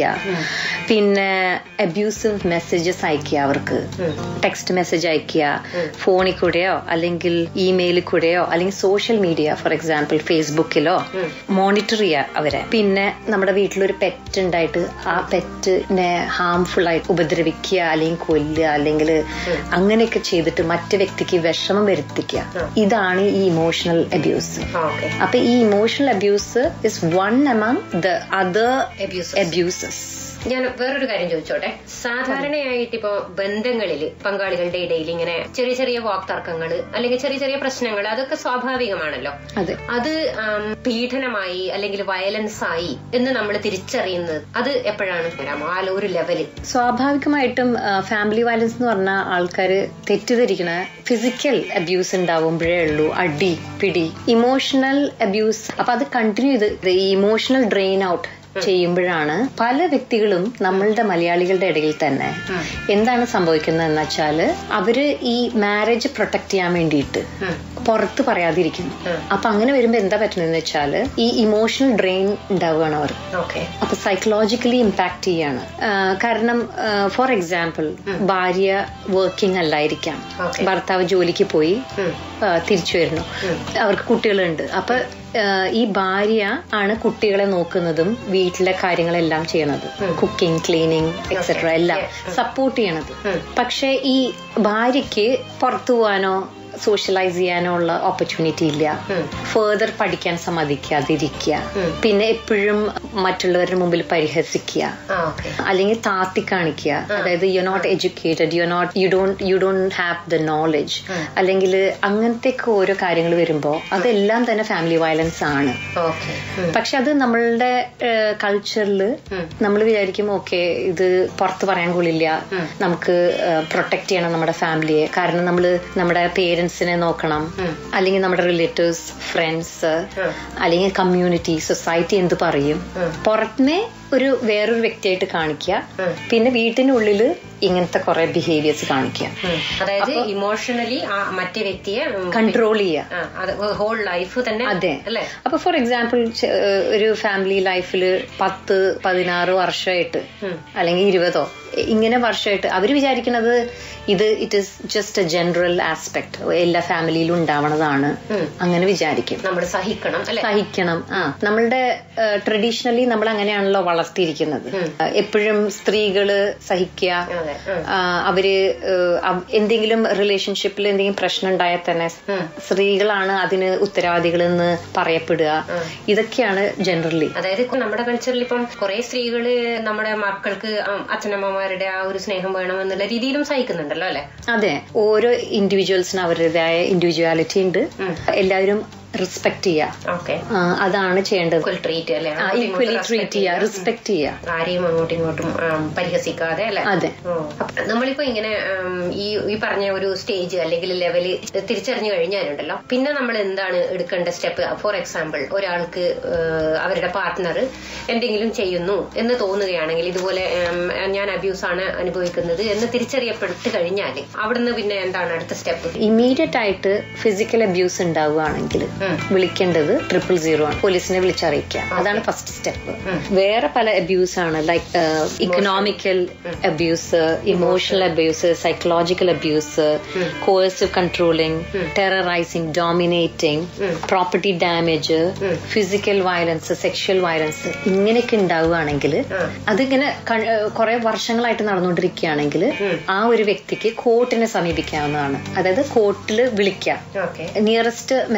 പിന്നെ അബ്യൂസീവ് മെസ്സേജസ് അയക്കുക അവർക്ക് ടെക്സ്റ്റ് മെസ്സേജ് അയക്കുക ഫോണിൽ കൂടെയോ അല്ലെങ്കിൽ ഇമെയിലിൽ കൂടെയോ അല്ലെങ്കിൽ സോഷ്യൽ മീഡിയ ഫോർ എക്സാമ്പിൾ ഫേസ്ബുക്കിലോ മോണിറ്റർ ചെയ്യുക അവരെ പിന്നെ നമ്മുടെ വീട്ടിലൊരു പെറ്റ് ഉണ്ടായിട്ട് ആ പെറ്റിനെ ഹാംഫുൾ ആയിട്ട് ഉപദ്രവിക്കുക അല്ലെങ്കിൽ കൊല്ലുക അല്ലെങ്കിൽ അങ്ങനെയൊക്കെ ചെയ്തിട്ട് മറ്റു വ്യക്തിക്ക് വിഷമം വരുത്തിക്കുക ഇതാണ് ഈ ഇമോഷണൽ അബ്യൂസ് ഓക്കെ അപ്പൊ ഈ emotional abuse is one among the other Abuses. Abuses ഞാൻ വേറൊരു കാര്യം ചോദിച്ചോട്ടെ സാധാരണയായിട്ട് ഇപ്പോ ബന്ധങ്ങളിൽ പങ്കാളികളുടെ ഇടയിൽ ഇങ്ങനെ ചെറിയ ചെറിയ വാക്തർക്കങ്ങൾ അല്ലെങ്കിൽ ചെറിയ ചെറിയ പ്രശ്നങ്ങൾ അതൊക്കെ സ്വാഭാവികമാണല്ലോ അതെ അത് ആം, പീഡനമായി അല്ലെങ്കിൽ വയലൻസ് ആയി എന്ന് നമ്മൾ തിരിച്ചറിയുന്നത് അത് എപ്പോഴാണ് വരാമോ ആ ഒരു ലെവലിൽ സ്വാഭാവികമായിട്ടും ഫാമിലി വയലൻസ് എന്ന് പറഞ്ഞ ആൾക്കാര് തെറ്റിദ്ധരിക്കണ ഫിസിക്കൽ അബ്യൂസ് ഉണ്ടാവുമ്പോഴേ ഉള്ളൂ അടി പിടി ഇമോഷണൽ അബ്യൂസ് അപ്പൊ അത് കണ്ടിന്യൂ ചെയ്ത് ഈ ഇമോഷണൽ ഡ്രെയിൻ ഔട്ട് ചെയ്യുമ്പോഴാണ് പല വ്യക്തികളും നമ്മളുടെ മലയാളികളുടെ ഇടയിൽ തന്നെ എന്താണ് സംഭവിക്കുന്നത് എന്ന് വെച്ചാല് അവര് ഈ മാരേജ് പ്രൊട്ടക്ട് ചെയ്യാൻ വേണ്ടിയിട്ട് പുറത്ത് പറയാതിരിക്കുന്നു അപ്പൊ അങ്ങനെ വരുമ്പോ എന്താ പറ്റുന്നതെന്ന് വെച്ചാല് ഈ ഇമോഷണൽ ഡ്രെയിൻ ഉണ്ടാവുകയാണ് അവർ ഓക്കെ അപ്പൊ സൈക്കോളജിക്കലി ഇമ്പാക്ട് ചെയ്യാണ് ആ, കാരണം ഫോർ എക്സാമ്പിൾ ഭാര്യ വർക്കിംഗ് അല്ലായിരിക്കാം Okay. ഭർത്താവ് ജോലിക്ക് പോയി ആ, തിരിച്ചു വരുന്നു അവർക്ക് കുട്ടികളുണ്ട് അപ്പൊ ആ, ഈ ഭാര്യ ആണ് കുട്ടികളെ നോക്കുന്നതും വീട്ടിലെ കാര്യങ്ങളെല്ലാം ചെയ്യണത് കുക്കിംഗ് ക്ലീനിങ് എക്സെട്ര എല്ലാം സപ്പോർട്ട് ചെയ്യണത് പക്ഷെ ഈ ഭാര്യയ്ക്ക് പുറത്തു പോകാനോ സോഷ്യലൈസ് ചെയ്യാനോ ഉള്ള ഓപ്പർച്യൂണിറ്റി ഇല്ല ഫേർദർ പഠിക്കാൻ സമ്മതിക്കാതിരിക്കുക പിന്നെ എപ്പോഴും മറ്റുള്ളവരുടെ മുമ്പിൽ പരിഹസിക്കുക ആ ഓക്കെ അല്ലെങ്കിൽ താത്തി കാണിക്കുക അതായത് you not educated you not you don't you don't have the knowledge അല്ലെങ്കിൽ അങ്ങനത്തെ ഓരോ കാര്യങ്ങൾ വരുമ്പോ അതെല്ലാം തന്നെ ഫാമിലി വയലൻസ് ആണ് ഓക്കെ പക്ഷെ അത് നമ്മളുടെ കൾച്ചറിൽ നമ്മൾ വിചാരിക്കും ഓക്കെ ഇത് പുറത്ത് പറയാൻ കൊള്ളില്ല നമുക്ക് പ്രൊട്ടക്ട് ചെയ്യണം നമ്മുടെ ഫാമിലിയെ കാരണം നമ്മൾ നമ്മുടെ പേരൻസിനെ നോക്കണം അല്ലെങ്കിൽ നമ്മുടെ റിലേറ്റീവ്സ് ഫ്രണ്ട്സ് അല്ലെങ്കിൽ കമ്മ്യൂണിറ്റി സൊസൈറ്റി എന്ത് പറയും പുറത്തുനിന്ന് ഒരു വേറൊരു വ്യക്തിയായിട്ട് കാണിക്കുക പിന്നെ വീട്ടിനുള്ളിൽ ഇങ്ങനത്തെ കുറെ ബിഹേവിയേഴ്സ് കാണിക്കുക അതായത് ഇമോഷണലി ആ മറ്റേ വ്യക്തിയെ ഉം, കൺട്രോൾ ചെയ്യുക ആ, അത് ഹോൾ ലൈഫ് തന്നെ അതെ അല്ലേ അപ്പൊ ഫോർ എക്സാമ്പിൾ ഒരു ഫാമിലി ലൈഫിൽ പത്ത് പതിനാറ് വർഷമായിട്ട് അല്ലെങ്കിൽ ഇരുപതോ ഇങ്ങനെ വർഷമായിട്ട് അവർ വിചാരിക്കുന്നത് ഇത് it is just a general aspect എല്ലാ ഫാമിലിയിലും ഉണ്ടാവണതാണ് അങ്ങനെ വിചാരിക്കും നമ്മൾ സഹിക്കണം അല്ലെ സഹിക്കണം ആ നമ്മളുടെ ട്രഡീഷണലി നമ്മൾ അങ്ങനെയാണല്ലോ വളർത്തിയിരിക്കുന്നത് എപ്പോഴും സ്ത്രീകള് സഹിക്കുക അതെ ഉം. ആ, അവര് ഏഹ്, അവ- എന്തെങ്കിലും റിലേഷൻഷിപ്പിൽ എന്തെങ്കിലും പ്രശ്നം ഉണ്ടായാൽ തന്നെ സ്ത്രീകളാണ് അതിന് ഉത്തരവാദികളെന്ന് പറയപ്പെടുക ഇതൊക്കെയാണ് ജനറലി അതായത് ഇപ്പൊ നമ്മുടെ കൾച്ചറിൽ ഇപ്പം കുറെ സ്ത്രീകള് നമ്മുടെ മക്കൾക്ക് ഉം, അച്ഛനമ്മമാരുടെ ആ ഒരു സ്നേഹം വേണം എന്നുള്ള രീതിയിലും സഹിക്കുന്നുണ്ടല്ലോ അല്ലെ അതെ ഓരോ ഇൻഡിവിജ്വൽസിന് അവരുടേതായ ഇൻഡിവിജ്വാലിറ്റി ഉണ്ട് എല്ലാവരും റെസ്പെക്ട് ചെയ്യുക ഓക്കെ ആ, അതാണ് ചെയ്യേണ്ടത് ഈക്വൽ ട്രീറ്റ് അല്ലെ ഈക്വലി ട്രീറ്റ് ചെയ്യുക റെസ്പെക്ട് ചെയ്യുക ആരെയും അങ്ങോട്ടും ഇങ്ങോട്ടും ഉം, പരിഹസിക്കാതെ അല്ലെ അതെ. അപ്പൊ നമ്മളിപ്പോ ഇങ്ങനെ ഉം, ഈ ഈ പറഞ്ഞ ഒരു സ്റ്റേജ് അല്ലെങ്കിൽ ലെവല് തിരിച്ചറിഞ്ഞു കഴിഞ്ഞാലുണ്ടല്ലോ പിന്നെ നമ്മൾ എന്താണ് എടുക്കേണ്ട സ്റ്റെപ്പ് ഫോർ എക്സാമ്പിൾ ഒരാൾക്ക് ഏഹ്, അവരുടെ പാർട്ട്ണർ എന്തെങ്കിലും ചെയ്യുന്നു എന്ന് തോന്നുകയാണെങ്കിൽ ഇതുപോലെ ഉം, ഞാൻ അബ്യൂസ് ആണ് അനുഭവിക്കുന്നത് എന്ന് തിരിച്ചറിയപ്പെട്ട് കഴിഞ്ഞാൽ അവിടുന്ന് പിന്നെ എന്താണ് അടുത്ത സ്റ്റെപ്പ് ഇമ്മീഡിയറ്റ് ആയിട്ട് ഫിസിക്കൽ അബ്യൂസ് ഉണ്ടാവുകയാണെങ്കിൽ വിളിക്കേണ്ടത് ട്രിപ്പിൾ സീറോ ആണ് പോലീസിനെ വിളിച്ചറിയിക്കുക അതാണ് ഫസ്റ്റ് സ്റ്റെപ്പ് വേറെ പല അബ്യൂസ് ആണ് like economical abuse emotional abuse psychological abuse coercive controlling terrorising dominating property damage physical violence sexual violence ഇങ്ങനെയൊക്കെ ഉണ്ടാവുകയാണെങ്കിൽ അതിങ്ങനെ കുറെ വർഷങ്ങളായിട്ട് നടന്നുകൊണ്ടിരിക്കുകയാണെങ്കിൽ ആ ഒരു വ്യക്തിക്ക് കോർട്ടിനെ സമീപിക്കാവുന്നതാണ് അതായത് കോർട്ടിൽ വിളിക്കാം ഓക്കെ നിയറസ്റ്റ് മജിസ്ട്രേറ്റ്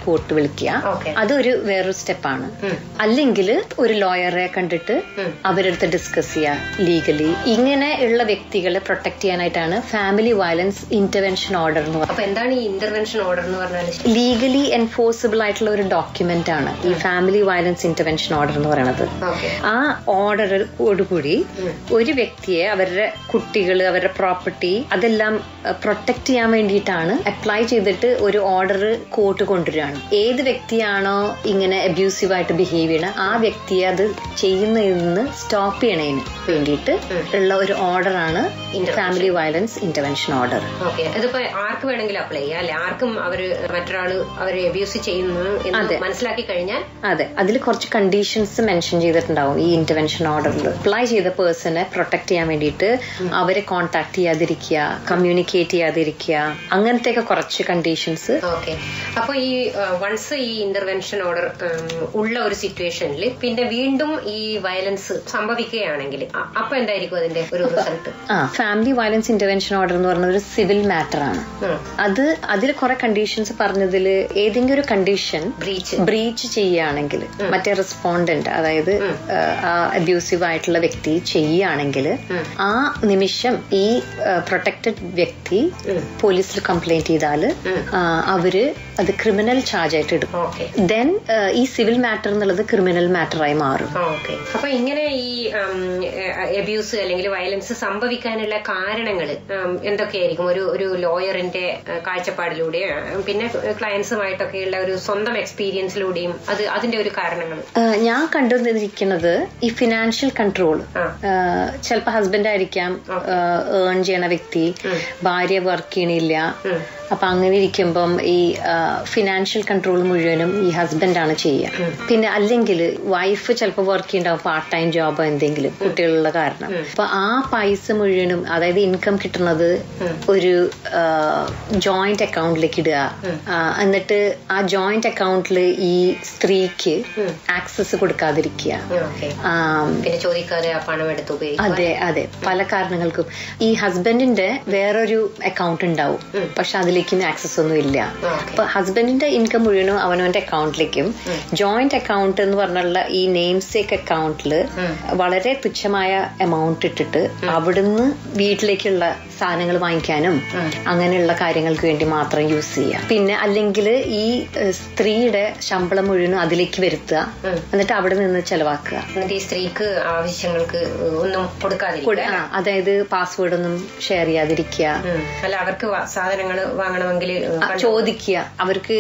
കോർട്ട് വിളിക്കുക Okay. അതൊരു വേറൊരു സ്റ്റെപ്പാണ് അല്ലെങ്കിൽ ഒരു ലോയറെ കണ്ടിട്ട് അവരടുത്ത് ഡിസ്കസ് ചെയ്യുക ലീഗലി ഇങ്ങനെ ഉള്ള വ്യക്തികളെ പ്രൊട്ടക്ട് ചെയ്യാനായിട്ടാണ് ഫാമിലി വയലൻസ് ഇന്റർവെൻഷൻ ഓർഡർ എന്ന് പറയുന്നത് അപ്പൊ എന്താണ് ഈ ഇന്റർവെൻഷൻ ഓർഡർ എന്ന് പറഞ്ഞാൽ ലീഗലി എൻഫോഴ്സിബിൾ ആയിട്ടുള്ള ഒരു ഡോക്യുമെന്റ് ആണ് ഈ ഫാമിലി വയലൻസ് ഇന്റർവെൻഷൻ ഓർഡർ എന്ന് പറയുന്നത് ഓക്കെ ആ ഓർഡറോടുകൂടി ഒരു വ്യക്തിയെ അവരുടെ കുട്ടികൾ അവരുടെ പ്രോപ്പർട്ടി അതെല്ലാം പ്രൊട്ടക്ട് ചെയ്യാൻ വേണ്ടിയിട്ടാണ് അപ്ലൈ ചെയ്തിട്ട് ഒരു ഓർഡർ കോർട്ട് കൊണ്ടുവരികയാണ് ഏത് വ്യക്തിയാണോ ഇങ്ങനെ അബ്യൂസീവ് ആയിട്ട് ബിഹേവ് ചെയ്യണ ആ വ്യക്തിയെ അത് ചെയ്യുന്നതിൽ നിന്ന് സ്റ്റോപ്പ് ചെയ്യണതിന് വേണ്ടിയിട്ട് ഉള്ള ഒരു ഓർഡറാണ് family violence intervention order okay ഇതിപ്പോ ആർക്ക് വേണമെങ്കിലും അപ്ലൈ ചെയ്യാം അല്ലെ ആർക്കും അവര് മറ്റൊരാള് അവരെ അബ്യൂസ് ചെയ്യുന്നു എന്ന് അതെ. മനസ്സിലാക്കി കഴിഞ്ഞാൽ അതെ അതിൽ കുറച്ച് കണ്ടീഷൻസ് മെൻഷൻ ചെയ്തിട്ടുണ്ടാവും ഈ ഇന്റർവെൻഷൻ ഓർഡറിൽ അപ്ലൈ ചെയ്ത പേഴ്സണെ പ്രൊട്ടക്ട് ചെയ്യാൻ വേണ്ടിയിട്ട് അവരെ കോൺടാക്ട് ചെയ്യാതിരിക്കുക കമ്മ്യൂണിക്കേറ്റ് ചെയ്യാതിരിക്കുക അങ്ങനത്തെയൊക്കെ കുറച്ച് കണ്ടീഷൻസ് ഓക്കെ അപ്പൊ ഈ വൺസ് ഈ ഇന്റർവെൻഷൻ ഓർഡർ ഉള്ള ഒരു സിറ്റുവേഷനിൽ പിന്നെ വീണ്ടും ഈ വയലൻസ് സംഭവിക്കുകയാണെങ്കിൽ അ- അപ്പൊ എന്തായിരിക്കും അതിന്റെ ഒരു റിസൾട്ട് ആ ഫാമിലി വയലൻസ് ഇന്റർവെൻഷൻ ഓർഡർ എന്ന് പറയുന്നത് ഒരു സിവിൽ മാറ്റർ ആണ് അത് അതിൽ കുറെ കണ്ടീഷൻസ് പറഞ്ഞതിൽ ഏതെങ്കിലും ഒരു കണ്ടീഷൻ ബ്രീച്ച് ബ്രീച്ച് ചെയ്യുകയാണെങ്കിൽ മറ്റേ റെസ്പോണ്ടന്റ് അതായത് ആ അബ്യൂസീവ് ആയിട്ടുള്ള വ്യക്തി ചെയ്യുകയാണെങ്കിൽ ആ നിമിഷം ഈ പ്രൊട്ടക്റ്റഡ് വ്യക്തി പോലീസിൽ കംപ്ലൈന്റ് ചെയ്താൽ അവര് അത് ക്രിമിനൽ ചാർജ് ആയിട്ട് എടുക്കും ഓക്കെ ദെൻ ഈ സിവിൽ മാറ്റർ എന്നുള്ളത് ക്രിമിനൽ മാറ്ററായി മാറും ഓക്കെ അപ്പൊ ഇങ്ങനെ ഈ അബ്യൂസ് അല്ലെങ്കിൽ വയലൻസ് സംഭവിക്കാനുള്ള കാരണങ്ങൾ എന്തൊക്കെയായിരിക്കും ഒരു ഒരു ലോയറിന്റെ കാഴ്ചപ്പാടിലൂടെ ഉം, പിന്നെ ക്ലയൻസുമായിട്ടൊക്കെയുള്ള ഒരു സ്വന്തം എക്സ്പീരിയൻസിലൂടെയും അത് അതിന്റെ ഒരു കാരണങ്ങൾ ആ, ഞാൻ കണ്ടുവന്നിരിക്കുന്നത് ഈ ഫിനാൻഷ്യൽ കൺട്രോൾ ആ. ചിലപ്പോ ഹസ്ബൻഡ് ആയിരിക്കാം ഏൺ ചെയ്യണ വ്യക്തി ഭാര്യ വർക്ക് ചെയ്യണില്ല അപ്പൊ അങ്ങനെ ഇരിക്കുമ്പം ഈ ഫിനാൻഷ്യൽ കൺട്രോൾ മുഴുവനും ഈ ഹസ്ബൻഡാണ് ചെയ്യുക പിന്നെ അല്ലെങ്കിൽ വൈഫ് ചിലപ്പോൾ വർക്ക് ചെയ്യുന്നുണ്ടാവും പാർട്ട് ടൈം ജോബോ എന്തെങ്കിലും കുട്ടികളുള്ള കാരണം അപ്പൊ ആ പൈസ മുഴുവനും അതായത് ഇൻകം കിട്ടുന്നത് ഒരു ജോയിന്റ് അക്കൗണ്ടിലേക്ക് ഇടുക ആ, എന്നിട്ട് ആ ജോയിന്റ് അക്കൗണ്ടിൽ ഈ സ്ത്രീക്ക് ആക്സസ് കൊടുക്കാതിരിക്കുക ഓക്കെ ആം, പിന്നെ ചോദിക്കാതെ ആ പണം എടുത്ത് ഉപയോഗിക്കും അതെ അതെ പല കാരണങ്ങൾക്കും ഈ ഹസ്ബൻഡിന്റെ വേറൊരു അക്കൗണ്ട് ഉണ്ടാവും പക്ഷെ അതിലേക്കും ആക്സസ് ഒന്നും ഇല്ല അപ്പൊ ഹസ്ബൻഡിന്റെ ഇൻകം മുഴുവനും അവനവന്റെ അക്കൗണ്ടിലേക്കും ജോയിന്റ് അക്കൗണ്ട് എന്ന് പറഞ്ഞുള്ള ഈ നെയിം സേക്ക് അക്കൗണ്ടിൽ വളരെ തുച്ഛമായ എമൗണ്ട് ഇട്ടിട്ട് അവിടുന്ന് വീട്ടിലേക്കുള്ള സാധനങ്ങൾ വാങ്ങിക്കാനും അങ്ങനെയുള്ള കാര്യങ്ങൾക്ക് വേണ്ടി മാത്രം യൂസ് ചെയ്യാം പിന്നെ അല്ലെങ്കിൽ ഈ ഏഹ്, സ്ത്രീയുടെ ശമ്പളം മുഴുവനും അതിലേക്ക് വരുത്തുക എന്നിട്ട് അവിടെ നിന്ന് ചെലവാക്കുക എന്നിട്ട് ഈ സ്ത്രീക്ക് ആവശ്യങ്ങൾക്ക് ഒന്നും കൊടുക്കാതിരിക്കുക കൊടു- ആ, അതായത് പാസ്വേഡ് ഒന്നും ഷെയർ ചെയ്യാതിരിക്കുക ഉം. അല്ല അവർക്ക് സാധനങ്ങൾ വാങ്ങണമെങ്കിൽ ആ, ചോദിക്കുക അവർക്ക്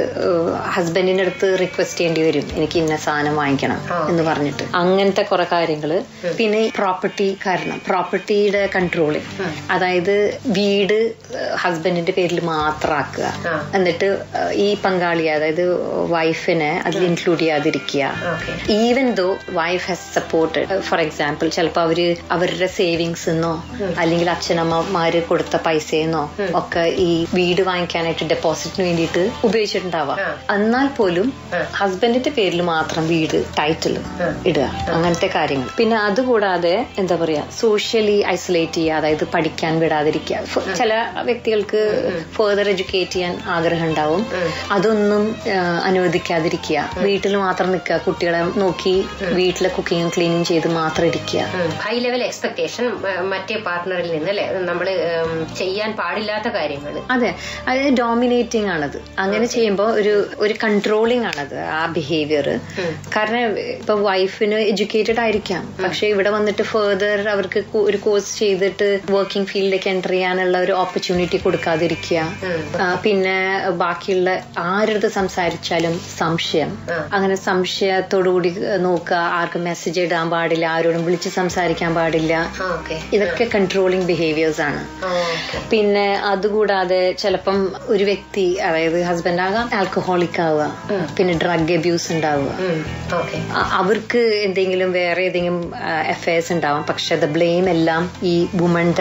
ഹസ്ബൻഡിന്റെ അടുത്ത് റിക്വസ്റ്റ് ചെയ്യേണ്ടി വരും എനിക്ക് ഇന്ന സാധനം വാങ്ങിക്കണം എന്ന് പറഞ്ഞിട്ട് അങ്ങനത്തെ കുറെ കാര്യങ്ങള് പിന്നെ പ്രോപ്പർട്ടി കാരണം പ്രോപ്പർട്ടിയുടെ കൺട്രോളിങ് അതായത് വീട് ഹസ്ബൻഡിന്റെ പേരിൽ മാത്രം ആക്കുക എന്നിട്ട് ഏഹ്, ഈ പങ്കാളി അതായത് വൈഫിനെ അതിൽ ഇൻക്ലൂഡ് ചെയ്യാതിരിക്കുക okay even though wife has support for example ചിലപ്പോൾ അവര് അവരുടെ സേവിങ്സ് എന്നോ അല്ലെങ്കിൽ അച്ഛനമ്മമാര് കൊടുത്ത പൈസയെന്നോ ഒക്കെ ഈ വീട് വാങ്ങിക്കാനായിട്ട് ഡെപ്പോസിറ്റിന് വേണ്ടിയിട്ട് ഉപയോഗിച്ചിട്ടുണ്ടാവാം എന്നാൽ പോലും ഹസ്ബൻഡിന്റെ പേരിൽ മാത്രം വീട് ടൈറ്റിൽ ഇടുക അങ്ങനത്തെ കാര്യങ്ങൾ പിന്നെ അതുകൂടാതെ എന്താ പറയാ സോഷ്യലി ഐസൊലേറ്റ് ചെയ്യുക അതായത് പഠിക്കാൻ വിടാതിരിക്കുക ഫ- ചില വ്യക്തികൾക്ക് ഫെർദർ എഡ്യൂക്കേറ്റ് ചെയ്യാൻ ആഗ്രഹം ഉണ്ടാവും അതൊന്നും ആ, അനുവദിക്കാതിരിക്കുക വീട്ടിൽ മാത്രം നിൽക്കുക കുട്ടികളെ നോക്കി വീട്ടിലെ കുക്കിങ്ങും ക്ലീനിങ് ചെയ്ത് മാത്രം ഇരിക്കുക ഹൈ ലെവൽ എക്സ്പെക്ടേഷൻ മറ്റേ പാർട്ട്ണറിൽ നിന്ന് അല്ലെ നമ്മൾ ചെയ്യാൻ പാടില്ലാത്ത കാര്യങ്ങൾ അതെ അത് ഡോമിനേറ്റിംഗ് ആണത് അങ്ങനെ ചെയ്യുമ്പോൾ ഒരു ഒരു കൺട്രോളിംഗ് ആണത് ആ ബിഹേവിയർ കാരണം ഇപ്പൊ വൈഫിന് എഡ്യൂക്കേറ്റഡ് ആയിരിക്കാം പക്ഷെ ഇവിടെ വന്നിട്ട് ഫെർദർ അവർക്ക് കു- ഒരു കോഴ്സ് ചെയ്തിട്ട് വർക്കിംഗ് ഫീൽഡിലേക്ക് എൻ്റർ ചെയ്യാനുള്ള ഒരു ഓപ്പർച്യൂണിറ്റി കൊടുക്കാതിരിക്കുക ആ, പിന്നെ ബാക്കിയുള്ള ആരടുത്ത് സംസാരിച്ചാലും സംശയം അങ്ങനെ സംശയത്തോടുകൂടി നോക്കുക ആർക്കും മെസ്സേജ് ഇടാൻ പാടില്ല ആരോടും വിളിച്ച് സംസാരിക്കാൻ പാടില്ല ഓക്കെ ഇതൊക്കെ കൺട്രോളിംഗ് ബിഹേവിയേഴ്സ് ആണ് പിന്നെ അതുകൂടാതെ ചിലപ്പം ഒരു വ്യക്തി അതായത് ഹസ്ബൻഡ് ആകാം ആൽക്കഹോളിക് ആവുക പിന്നെ ഡ്രഗ് അബ്യൂസ് ഉണ്ടാവുക ഓക്കെ അ- അവർക്ക് എന്തെങ്കിലും വേറെ ഏതെങ്കിലും അഫയേഴ്സ് ഉണ്ടാവാം പക്ഷെ ദ ബ്ലെയിം എല്ലാം ഈ വുമന്റെ നേരെ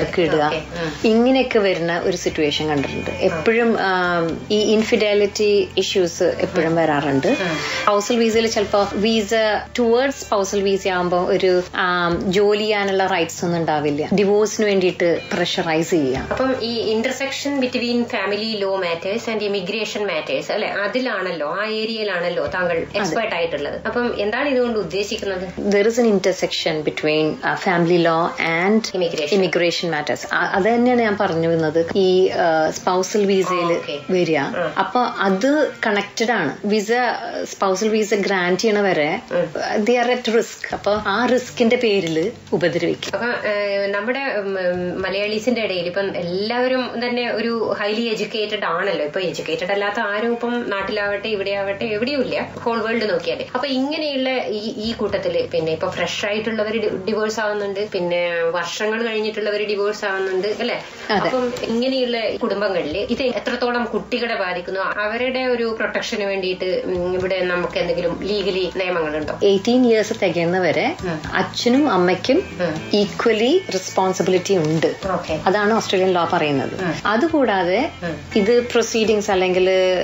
നറുക്കിടുക Okay. ഉം. ഇങ്ങനെയൊക്കെ വരുന്ന ഒരു സിറ്റുവേഷൻ കണ്ടിട്ടുണ്ട് എപ്പോഴും ആം, ഈ ഇൻഫിഡാലിറ്റി ഇഷ്യൂസ് എപ്പോഴും വരാറുണ്ട് സ്പൗസൽ വീസയിൽ ചിലപ്പോ വീസ ടുവേർഡ്സ് സ്പൗസൽ വീസ ആകുമ്പോൾ ഒരു ആം, ജോലി ചെയ്യാനുള്ള റൈറ്റ്സ് ഒന്നും ഉണ്ടാവില്ല ഡിവോഴ്സിന് വേണ്ടിയിട്ട് പ്രഷറൈസ് ചെയ്യുക അപ്പം ഈ intersection between family law matters and immigration matters അല്ലെ അതിലാണല്ലോ ആ ഏരിയയിലാണല്ലോ താങ്കൾ എക്സ്പേർട്ട് ആയിട്ടുള്ളത് അപ്പം എന്താണ് ഇതുകൊണ്ട് ഉദ്ദേശിക്കുന്നത് there is an intersection between family law and Immigration. Immigration matters അത് തന്നെയാണ് ഞാൻ പറഞ്ഞു വന്നത് ഈ സ്പൗസൽ വീസയിൽ ആ, okay. വരിക അപ്പൊ അത് കണക്റ്റഡ് ആണ് വിസ സ്പൗസൽ വീസ ഗ്രാന്റ് ചെയ്യണ വരെ ദി ആർ അറ്റ് റിസ്ക് അപ്പൊ ആ റിസ്കിന്റെ പേരിൽ ഉപദ്രവിക്കും അപ്പൊ ഏഹ്, നമ്മുടെ ഉം, ഉം, മലയാളീസിന്റെ ഇടയിൽ ഇപ്പം എല്ലാവരും തന്നെ ഒരു ഹൈലി എഡ്യൂക്കേറ്റഡ് ആണല്ലോ ഇപ്പൊ എഡ്യൂക്കേറ്റഡ് അല്ലാത്ത ആരും ഇപ്പം നാട്ടിലാവട്ടെ ഇവിടെ ആവട്ടെ എവിടെയും ഇല്ല ഹോൾ വേൾഡ് നോക്കിയാല് അപ്പൊ ഇങ്ങനെയുള്ള ഈ ഈ കൂട്ടത്തില് പിന്നെ ഇപ്പൊ ഫ്രഷ് ആയിട്ടുള്ളവർ ഡിവോഴ്സ് ആവുന്നുണ്ട് പിന്നെ വർഷങ്ങൾ കഴിഞ്ഞിട്ടുള്ളവർ ഡിവോഴ്സ് ആവുന്നുണ്ട് അല്ലെ അതെ. അപ്പം ഇങ്ങനെയുള്ള കുടുംബങ്ങളിൽ ഇത് എത്രത്തോളം കുട്ടികളെ ബാധിക്കുന്നു അവരുടെ ഒരു പ്രൊട്ടക്ഷന് വേണ്ടിയിട്ട് ഉം, ഇവിടെ നമുക്ക് എന്തെങ്കിലും ലീഗലി നിയമങ്ങളുണ്ടോ എയ്റ്റീൻ ഇയേഴ്സ് തികയുന്നവരെ അച്ഛനും അമ്മയ്ക്കും ഈക്വലി റെസ്പോൺസിബിലിറ്റി ഉണ്ട് ഓക്കെ അതാണ് ഓസ്ട്രേലിയൻ ലോ പറയുന്നത് അതുകൂടാതെ ഇത് പ്രൊസീഡിങ്സ് അല്ലെങ്കിൽ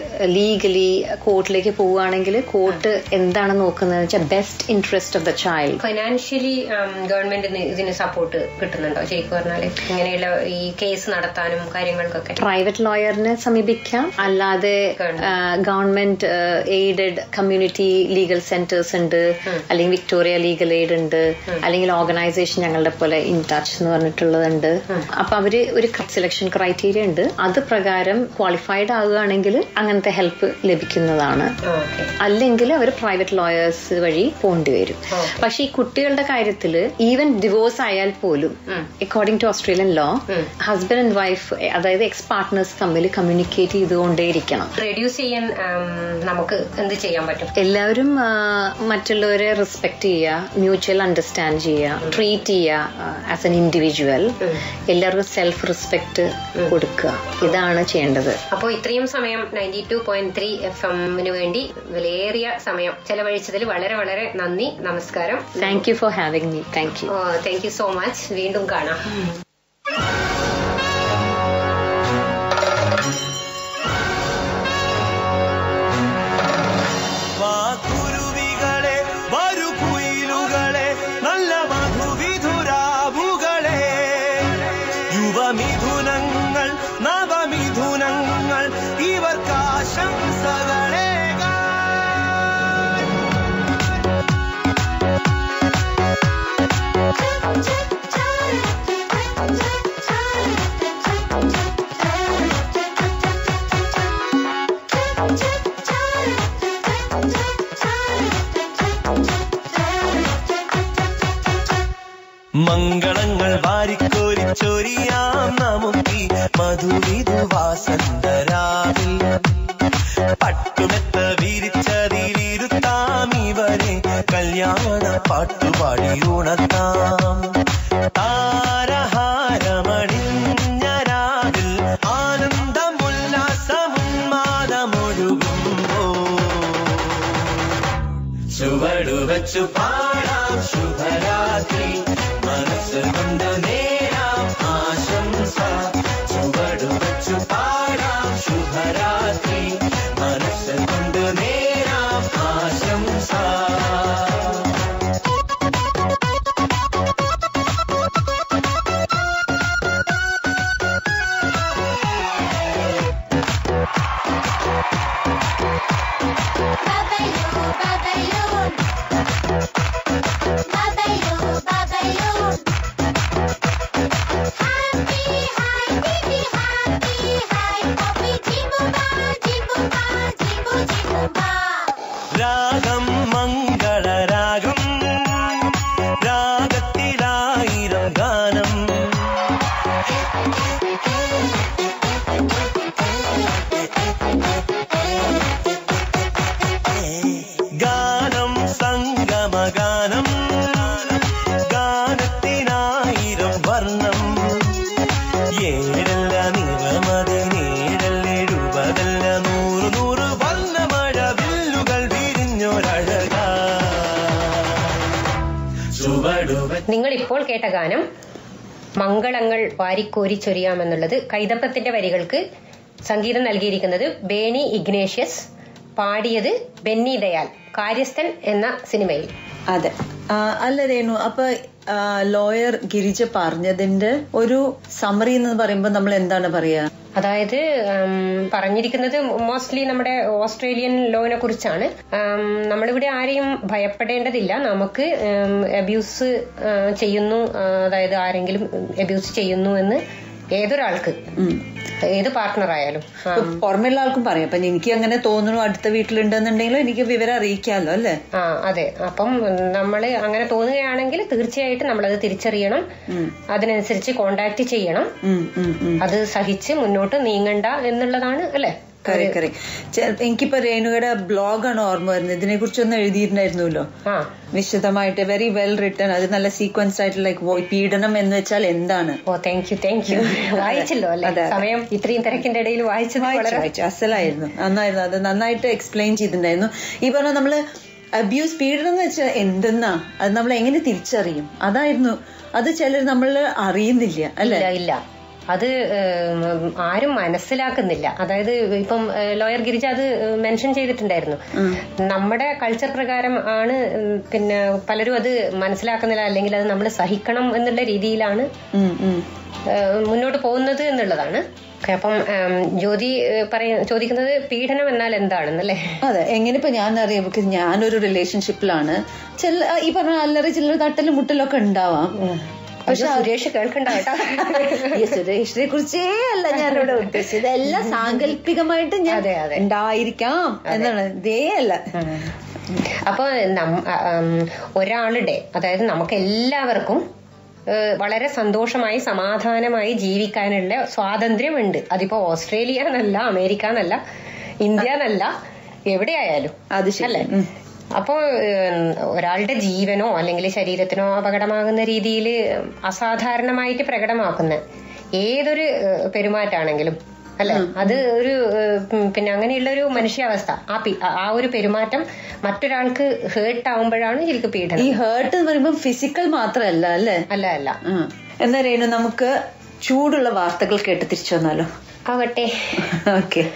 ലീഗലി കോർട്ടിലേക്ക് പോവുകയാണെങ്കിൽ കോർട്ട് എന്താണ് നോക്കുന്നത് വെച്ചാൽ best interest of the child financially ഗവൺമെന്റിന് ഇതിന് സപ്പോർട്ട് കിട്ടുന്നുണ്ടോ ശരിക്കും പറഞ്ഞാല് ഇങ്ങനെയുള്ള ഈ കേസ് നടത്താനും കാര്യങ്ങൾക്കൊക്കെ പ്രൈവറ്റ് ലോയറിനെ സമീപിക്കാം അല്ലാതെ government aided community legal centres ഉണ്ട് അല്ലെങ്കിൽ വിക്ടോറിയ ലീഗൽ എയ്ഡ് ഉണ്ട് അല്ലെങ്കിൽ ഓർഗനൈസേഷൻ ഞങ്ങളുടെ പോലെ ഇൻ ടച്ച് എന്ന് പറഞ്ഞിട്ടുള്ളതുണ്ട് അപ്പൊ അവര് ഒരു സെലക്ഷൻ ക്രൈറ്റീരിയ ഉണ്ട് അത് പ്രകാരം ക്വാളിഫൈഡ് ആകുകയാണെങ്കിൽ അങ്ങനത്തെ ഹെൽപ്പ് ലഭിക്കുന്നതാണ് ഓക്കെ അല്ലെങ്കിൽ അവർ പ്രൈവറ്റ് ലോയേഴ്സ് വഴി പോണ്ടി വരും പക്ഷെ ഈ കുട്ടികളുടെ കാര്യത്തിൽ ഈവൻ ഡിവോഴ്സ് ആയാൽ പോലും according to Australian law husband and wife അതായത് എക്സ് പാർട്ട്നേഴ്സ് തമ്മിൽ കമ്മ്യൂണിക്കേറ്റ് ചെയ്തുകൊണ്ടേയിരിക്കണം റെഡ്യൂസ് ചെയ്യാൻ ഉം, നമുക്ക് എന്ത് ചെയ്യാൻ പറ്റും എല്ലാവരും ആ, മറ്റുള്ളവരെ റെസ്പെക്ട് ചെയ്യുക മ്യൂച്വൽ അണ്ടർസ്റ്റാൻഡ് ചെയ്യുക ട്രീറ്റ് ചെയ്യുക ആസ് എൻ ഇൻഡിവിജ്വൽ എല്ലാവർക്കും സെൽഫ് റെസ്പെക്ട് കൊടുക്കുക ഇതാണ് ചെയ്യേണ്ടത് അപ്പോൾ ഇത്രയും സമയം ninety two point three F എമ്മിന് വേണ്ടി വിലയേറിയ സമയം ചെലവഴിച്ചതിൽ വളരെ വളരെ നന്ദി നമസ്കാരം thank you for having me thank you thank you so much വീണ്ടും കാണാം വാക്കുരുവികളെ വരു കുയിലുകളെ നല്ല മധുവിധുരാവുകളെ യുവമിഥുനങ്ങൾ നവമിഥുനങ്ങൾ ഇവർക്കാശംസകളെ മംഗളങ്ങൾ വാരിക്കോരിച്ചൊരിയാം നമുക്കി മധുവിധു വാസന്തരാവിൽ പട്ടുമെത്ത വിരിച്ചതിലിരുത്താം ഇവരെ കല്യാണ പാട്ടുപാടി ഉണർത്താം താരഹാരമണിഞ്ഞ രാവിൽ ആനന്ദം ഉല്ലാസമുന്മാദമൊഴുകുമ്പോ ചുവടുവച്ചു പാടാം ശുഭരാത്രി മനസ്സ് കൊണ്ട് നേരാം ആശംസ ചുവടുവച്ചു പാടാം ശുഭരാത്രി മനസ്സ് കൊണ്ട് നേരാം ആശംസ രാഗം മംഗളരാഗം രാഗത്തിലായിരം ഗാനം ഗാനം സംഗമഗാനം ഗാനത്തിനായിരം വർണ്ണം ഏഴല്ല നിറമതി നേഴല്ല എഴുപതല്ല നൂറ് നൂറ് വർണ്ണമഴ വില്ലുകൾ വിരിഞ്ഞൊരഴക ചുവടുവ നിങ്ങൾ ഇപ്പോൾ കേട്ട ഗാനം മംഗളങ്ങൾ വാരിക്കോരി ചൊരിയാമെന്നുള്ളത് കൈതപ്പത്തിന്റെ വരികൾക്ക് സംഗീതം നൽകിയിരിക്കുന്നത് ബേണി ഇഗ്നേഷ്യസ് പാടിയത് ബെന്നി ദയാൽ കാര്യസ്ഥൻ എന്ന സിനിമയിൽ അതെ ആ, അല്ല രേണു അപ്പൊ ലോയർ ഗിരിജ പറഞ്ഞതിന്റെ ഒരു സമറി എന്ന് പറയുമ്പോൾ നമ്മൾ എന്താണ് പറയാ അതായത് ഉം, പറഞ്ഞിരിക്കുന്നത് മോസ്റ്റ്ലി നമ്മുടെ ഓസ്ട്രേലിയൻ ലോനെ കുറിച്ചാണ് ഉം, നമ്മളിവിടെ ആരെയും ഭയപ്പെടേണ്ടതില്ല നമുക്ക് അബ്യൂസ് ചെയ്യുന്നു ആ, അതായത് ആരെങ്കിലും അബ്യൂസ് ചെയ്യുന്നു എന്ന് ഏതൊരാൾക്ക് ഏത് പാർട്ട്ണർ ആയാലും ആ, പുറമെയുള്ള ആൾക്കും പറയാം അപ്പൊ എനിക്ക് അങ്ങനെ തോന്നുന്നു അടുത്ത വീട്ടിലുണ്ടെന്നുണ്ടെങ്കിലും എനിക്ക് വിവരം അറിയിക്കാമല്ലോ അല്ലേ ആ അതെ അപ്പം നമ്മൾ അങ്ങനെ തോന്നുകയാണെങ്കിൽ തീർച്ചയായിട്ടും നമ്മളത് തിരിച്ചറിയണം അതിനനുസരിച്ച് കോണ്ടാക്ട് ചെയ്യണം ഉം, ഉം, ഉം. അത് സഹിച്ച് മുന്നോട്ട് നീങ്ങണ്ട എന്നുള്ളതാണ് അല്ലെ കറി കറി ചെ- എനിക്കിപ്പോ രേണുയുടെ ബ്ലോഗാണ് ഓർമ്മ വരുന്നത് ഇതിനെ കുറിച്ചൊന്നും എഴുതിയിട്ടുണ്ടായിരുന്നല്ലോ ആ വിശദമായിട്ട് വെരി വെൽ റിട്ടൺ അത് നല്ല സീക്വൻസ് ആയിട്ട് ലൈക്ക് പീഡനം എന്ന് വെച്ചാൽ എന്താണ് oh thank you thank you വായിച്ചല്ലോ അല്ലെ അതെ. സമയം ഇത്രയും തിരക്കിന്റെ ഇടയിൽ വായിച്ചത് വായിച്ചു വളരെ വായിച്ചു അസലായിരുന്നു നന്നായിരുന്നു അത് നന്നായിട്ട് എക്സ്പ്ലെയിൻ ചെയ്തിട്ടുണ്ടായിരുന്നു ഈ പറഞ്ഞ നമ്മള് അബ്യൂസ് പീഡനം എന്ന് വെച്ചാൽ എന്തെന്നാ അത് നമ്മൾ എങ്ങനെ തിരിച്ചറിയും അതായിരുന്നു അത് ചിലർ നമ്മൾ അറിയുന്നില്ല അല്ലെ ഇല്ല ഇല്ല അത് ഏം, ആരും മനസ്സിലാക്കുന്നില്ല അതായത് ഇപ്പം ലോയർ ഗിരിജ അത് മെൻഷൻ ചെയ്തിട്ടുണ്ടായിരുന്നു നമ്മുടെ കൾച്ചർ പ്രകാരം ആണ് ഉം, പിന്നെ പലരും അത് മനസ്സിലാക്കുന്നില്ല അല്ലെങ്കിൽ അത് നമ്മൾ സഹിക്കണം എന്നുള്ള രീതിയിലാണ് ഏഹ്, മുന്നോട്ട് പോകുന്നത് എന്നുള്ളതാണ് ഓക്കേ, അപ്പം ഏം, ജ്യോതി ഏഹ്, പറയ ചോദിക്കുന്നത് പീഡനം എന്നാൽ എന്താണെന്നല്ലേ അതെ എങ്ങനെ ഇപ്പൊ ഞാൻ അറിയാം because ഞാനൊരു റിലേഷൻഷിപ്പിലാണ് ചില ഈ പറഞ്ഞ അല്ലറി ചില്ലറ തട്ടലും മുട്ടലൊക്കെ ഉണ്ടാവാം പക്ഷെ സുരേഷ് കേൾക്കണ്ട കേട്ടോ ഈ സുരേഷിനെ കുറിച്ചേ അല്ല ഞാനിവിടെ ഉദ്ദേശിച്ചത് എല്ലാം സാങ്കല്പികമായിട്ട് ഞാൻ അതെ, അതെ. ഉണ്ടായിരിക്കാം എന്നാണ് ഇതേ അല്ല അപ്പൊ നം- ആ, ഉം, ഒരാളുടെ അതായത് നമുക്ക് എല്ലാവർക്കും ഏഹ്, വളരെ സന്തോഷമായി സമാധാനമായി ജീവിക്കാനുള്ള സ്വാതന്ത്ര്യമുണ്ട് അതിപ്പോ ഓസ്ട്രേലിയ എന്നല്ല അമേരിക്ക എന്നല്ല ഇന്ത്യ എന്നല്ല എവിടെയായാലും അത് ശരി. അല്ലേ ഉം. അപ്പോ ഏഹ്, ഒരാളുടെ ജീവനോ അല്ലെങ്കിൽ ശരീരത്തിനോ അപകടമാകുന്ന രീതിയിൽ അസാധാരണമായിട്ട് പ്രകടമാക്കുന്ന ഏതൊരു ഏഹ്, പെരുമാറ്റാണെങ്കിലും അല്ലെ അത് ഒരു ഏഹ്, ഉം, പിന്നെ അങ്ങനെയുള്ള ഒരു മനുഷ്യാവസ്ഥ ആ പി- ആ- ആ ഒരു പെരുമാറ്റം മറ്റൊരാൾക്ക് ഹേർട്ട് ആവുമ്പോഴാണ് ശരിക്കും ഈ പീഡനം ഹേർട്ട് എന്ന് പറയുമ്പോൾ ഫിസിക്കൽ മാത്രമല്ല അല്ലേ അല്ല അല്ല ഉം. എന്നാ രേണു നമുക്ക് ചൂടുള്ള വാർത്തകൾ കേട്ട് തിരിച്ചു വന്നാലോ ആവട്ടെ ഓക്കെ